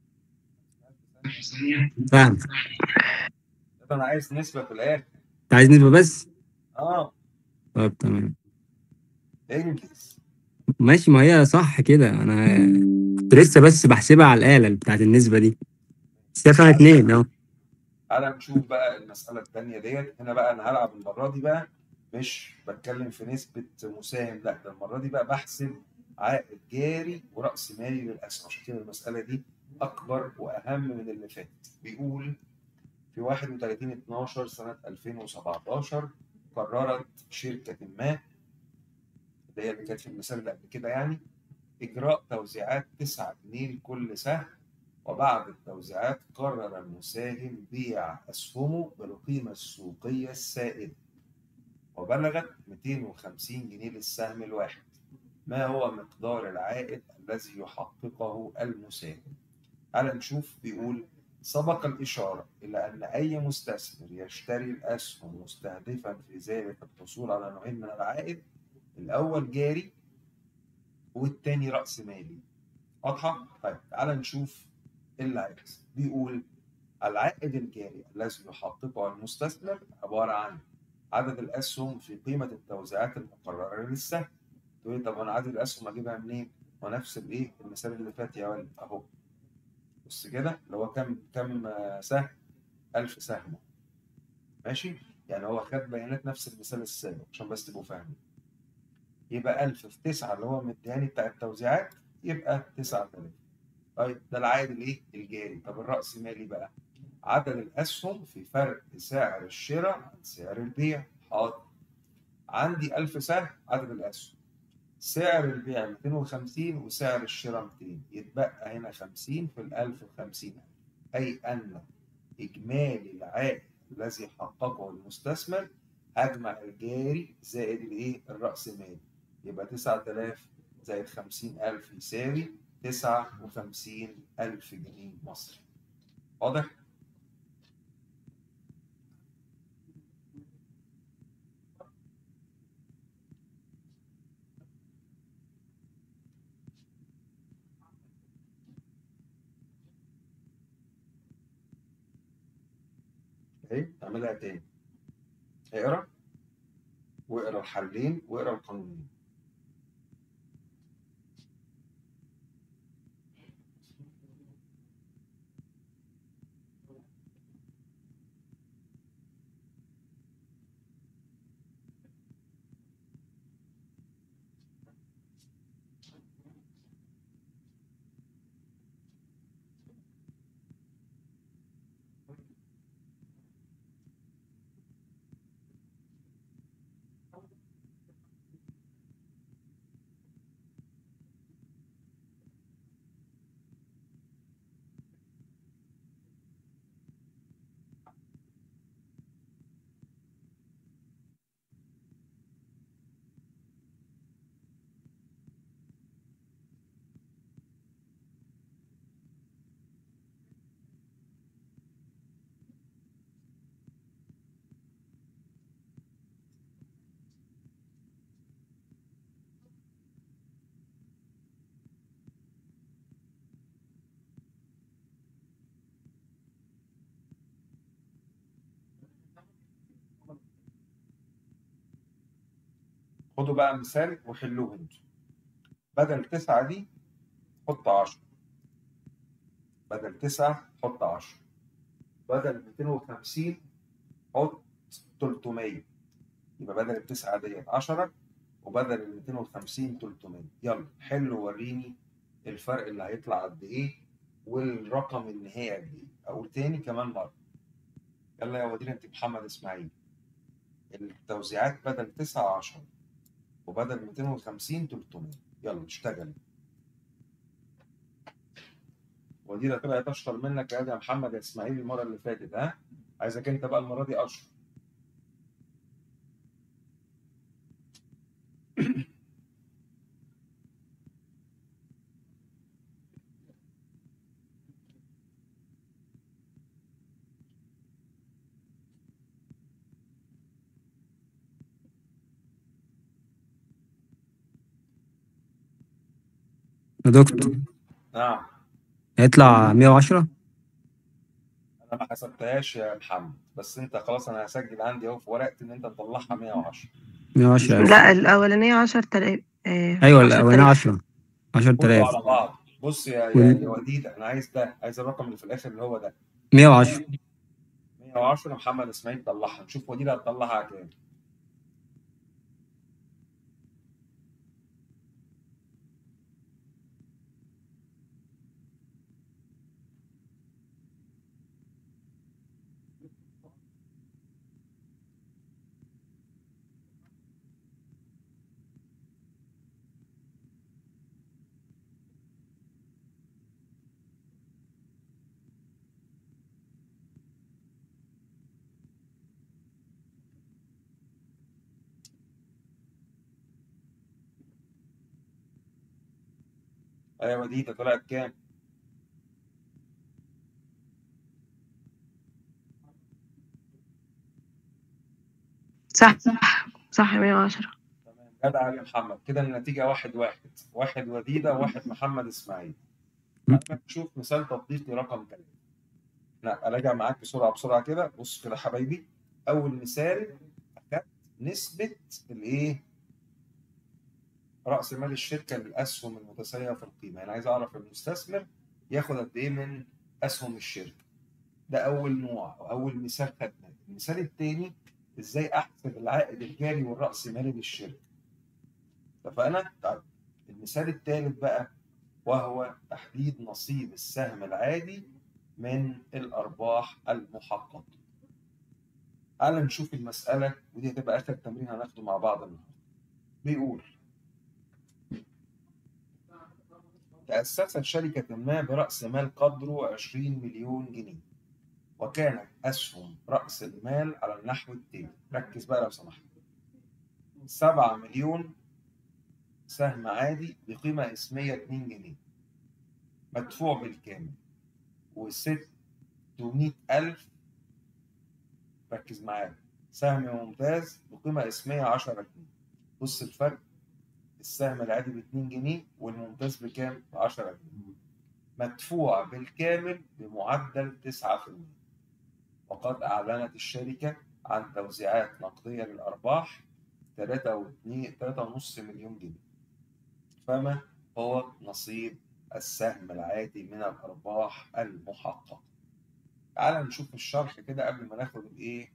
فاهم انا عايز نسبة في الاخر أنت عايز نسبة بس؟ اه طب تمام انجز ماشي ما هي صح كده أنا كنت لسه بس بحسبها على الآلة بتاعت النسبة دي بس هي فيها اتنين أهو تعالى نشوف بقى المسألة التانية ديت هنا بقى أنا هلعب المرة دي بقى مش بتكلم في نسبة مساهم لا ده المرة دي بقى بحسب عائد جاري ورأس مالي للأسهم عشان كده المسألة دي أكبر وأهم من اللي فات بيقول في 31 12 سنة 2017 قررت شركة ما اللي هي اللي كانت في المثال اللي قبل كده يعني إجراء توزيعات 9 جنيه لكل سهم وبعد التوزيعات قرر المساهم بيع أسهمه بالقيمة السوقية السائدة وبلغت 250 جنيه للسهم الواحد ما هو مقدار العائد الذي يحققه المساهم تعال نشوف بيقول سبق الإشارة إلى أن أي مستثمر يشتري الأسهم مستهدفا في ذلك الحصول على نوعين من العائد الأول جاري والتاني رأس مالي واضحة؟ طيب تعال نشوف إيه اللي هيحصل بيقول العائد الجاري الذي يحققه المستثمر عبارة عن عدد الأسهم في قيمة التوزيعات المقررة للسهم تقول لي طب أنا عدد الأسهم أجيبها منين؟ ونفس الإيه؟ المثال اللي فات يا ولد أهو بص كده اللي هو كام كام آه، سهم؟ 1000 سهم ماشي؟ يعني هو خد بيانات نفس المثال السابق عشان بس تبقوا فاهمين يبقى 1000 في 9 اللي هو مدياني بتاع التوزيعات يبقى 9000 طيب ده العائد الايه الجاري طب الراس مالي بقى عدد الاسهم في فرق سعر الشراء عن سعر البيع حاضر عندي 1000 سهم عدد الاسهم سعر البيع 250 وسعر الشراء 200 يتبقى هنا 50 في ال 1000 ب 50000 اي ان اجمالي العائد الذي حققه المستثمر اجمع الجاري زائد الايه الراس مالي يبقى 9000 زائد 50000 يساوي 59000 جنيه مصري واضح؟ اهي اعملها تاني اقرا واقرا الحلين واقرا القانونين خدوا بقى مثال وحلوه انتوا بدل تسعة دي حط عشرة بدل تسعة حط عشرة بدل 250 حط 300 يبقى بدل التسعة ديت 10 وبدل ال 250 300 يلا حلوا وريني الفرق اللي هيطلع قد ايه والرقم النهائي قد ايه اقول تاني كمان مرة يلا يا ودينا انت محمد اسماعيل التوزيعات بدل 9 10 وبدل 250 300 يلا اشتغل ودي طلعت اشطر منك يا يا محمد يا اسماعيل المره اللي فاتت ها عايزك انت بقى المره دي اشطر يا دكتور نعم هيطلع 110 انا ما حسبتهاش يا محمد بس انت خلاص انا هسجل عندي اهو في ورقتي ان انت تطلعها 110 110 ألف. لا الأولانية عشر تلاف آه، ايوه عشر الاولانيه تلاف. 10 10000 كله على بعض بص يا يا وال- يا وديد انا عايز ده عايز الرقم اللي في الاخر اللي هو ده 110 110 محمد اسماعيل طلعها نشوف وديد هتطلعها كام ايوه وديد طلعت كام صح صح صح 110 تمام جدع يا محمد كده النتيجه واحد واحد واحد وديده وواحد محمد اسماعيل م. تعالى نشوف مثال تطبيقي رقم ثلاثة لا اراجع معاك بسرعه بسرعه كده بص كده حبايبي اول مثال اخدت نسبه الايه راس مال الشركه للاسهم المتساويه في القيمه يعني عايز اعرف المستثمر ياخد قد ايه من اسهم الشركه ده اول نوع او اول مثال خدناه المثال الثاني ازاي احسب العائد الجاري والرأسمالي للشركة اتفقنا؟ طيب المثال الثالث بقى وهو تحديد نصيب السهم العادي من الأرباح المحققة تعال نشوف المسألة ودي هتبقى آخر تمرين هناخده مع بعض النهارده بيقول تأسست شركة ما برأس مال قدره 20 مليون جنيه وكانت أسهم رأس المال على النحو التالي ركز بقى لو سمحت 7 مليون سهم عادي بقيمة اسمية 2 جنيه مدفوع بالكامل و600 ألف ركز معايا سهم ممتاز بقيمة اسمية 10 جنيه بص الفرق السهم العادي ب 2 جنيه والممتاز بكام؟ ب 10 جنيه مدفوع بالكامل بمعدل 9% وقد أعلنت الشركة عن توزيعات نقدية للأرباح 3.5 مليون جنيه فما هو نصيب السهم العادي من الأرباح المحققة تعال نشوف الشرح كده قبل ما ناخد الايه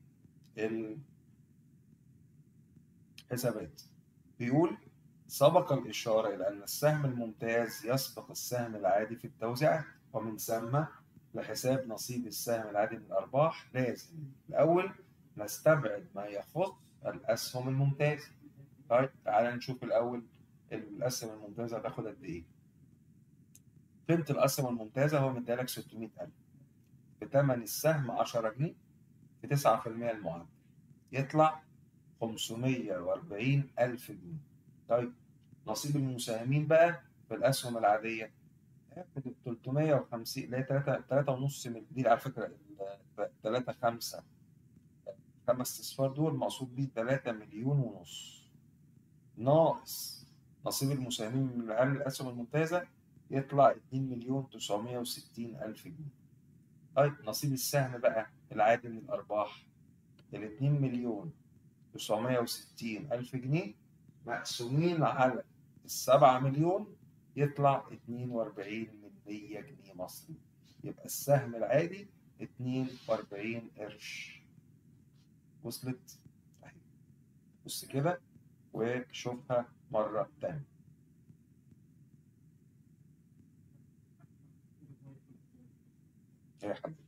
الحسابات بيقول سبق الإشارة إلى أن السهم الممتاز يسبق السهم العادي في التوزيعات ومن ثم لحساب نصيب السهم العادي من الأرباح لازم الأول نستبعد ما يخص الأسهم الممتازة طيب تعالى نشوف الأول الأسهم الممتازة هتاخد قد إيه قيمة الأسهم الممتازة هو مديلك 600000 بثمن السهم 10 جنيه في 9% المعدل يطلع 540000 جنيه طيب نصيب المساهمين بقى في الأسهم العادية هياخد ال 350 اللي هي 3 3 ونص دي على فكرة 3 5 خمس اصفار دول مقصود بيه 3 مليون ونص ناقص نصيب المساهمين من أقل الأسهم الممتازة يطلع 2 مليون 960 ألف جنيه طيب نصيب السهم بقى العادي من الأرباح ال 2 مليون 960 ألف جنيه مقسومين على السبعة مليون يطلع 42 من 100 جنيه مصري يبقى السهم العادي 42 قرش وصلت اهي بص كده وشوفها مرة تانية يا حبيبي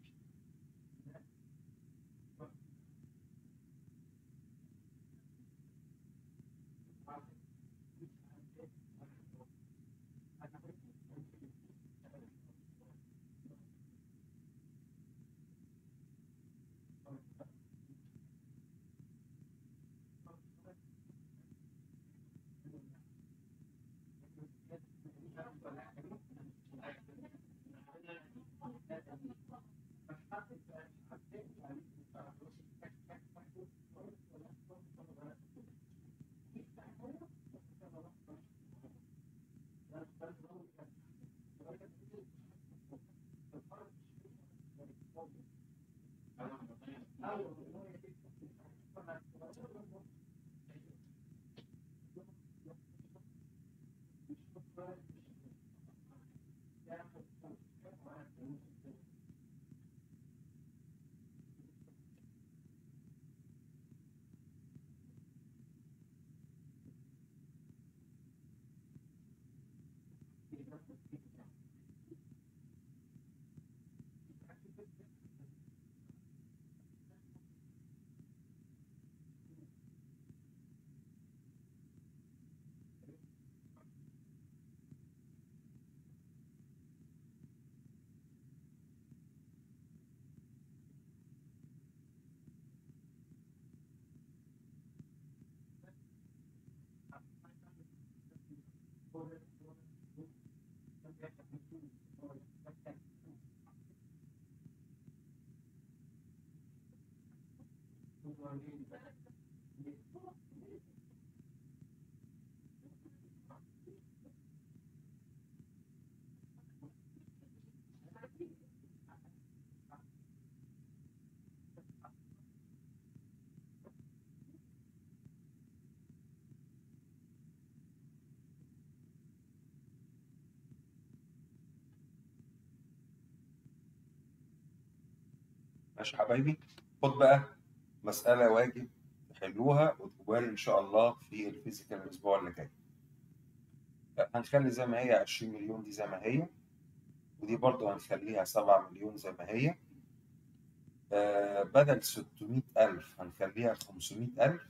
ماشي يا حبايبي خد بقى مسألة واجب تحلوها وتجيبوها لي ان شاء الله في الفيزيكال الاسبوع اللي جاي هنخلي زي ما هي 20 مليون دي زي ما هي ودي برضو هنخليها 7 مليون زي ما هي آه بدل 600 ألف هنخليها 500 ألف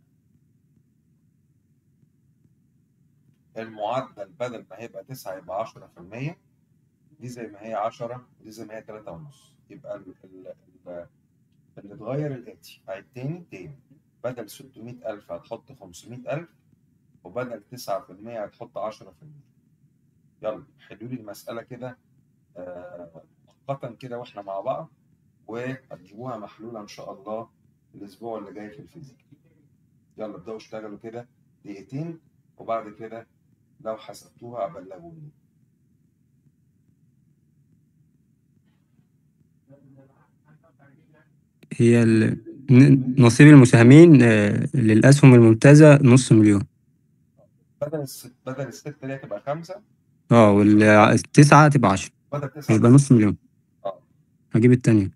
المعدل بدل ما هيبقى 9 يبقى 10% دي زي ما هي 10 ودي زي ما هي 3 ونص يبقى ال ال ال اللي اتغير الآتي هعيد تاني تاني بدل 600 ألف هتحط 500 ألف وبدل 9% هتحط 10% يلا حلوا لي المسألة كده آه، مؤقتا كده واحنا مع بعض وهتجيبوها محلولة إن شاء الله الأسبوع اللي جاي في الفيزيك يلا ابدأوا اشتغلوا كده دقيقتين وبعد كده لو حسبتوها بلغوني هي ال- ن- نصيب المساهمين آه، للأسهم الممتازة نص مليون بدل الست بدل الستة دي هتبقى خمسة اه والتسعة تبقى عشرة بدل تسعة يبقى نص مليون اه هجيب التانية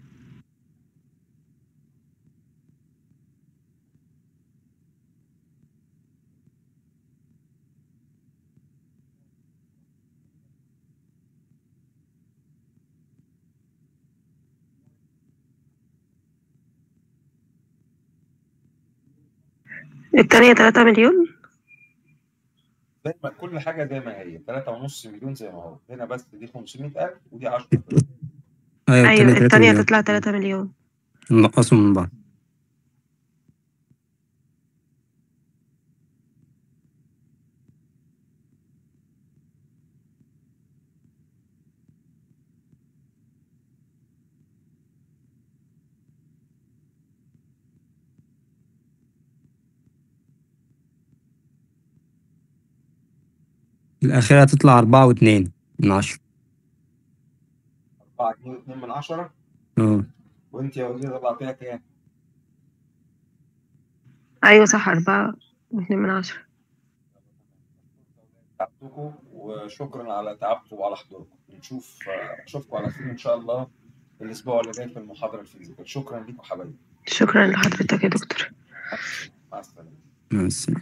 التانية تلاتة مليون زي ما كل حاجة زي ما هي تلاتة ونص مليون زي ما هو هنا بس دي 500000 ودي 10 أيوة أيوة التانية تلاتة التانية مليون تطلع تلاتة مليون نقصهم من بعض الأخيرة هتطلع أربعة واتنين من عشرة 4 جنيه و2 من 10 اه وانت يا وليد طلعتيها كام؟ أيوة صح أربعة واتنين من عشرة تعبتكم وشكرا على تعبكم وعلى حضوركم نشوف اشوفكم على خير ان شاء الله الاسبوع اللي جاي في المحاضرة الفيزيكال شكرا لكم حبايبي شكرا لحضرتك يا دكتور مع السلامة مع السلامة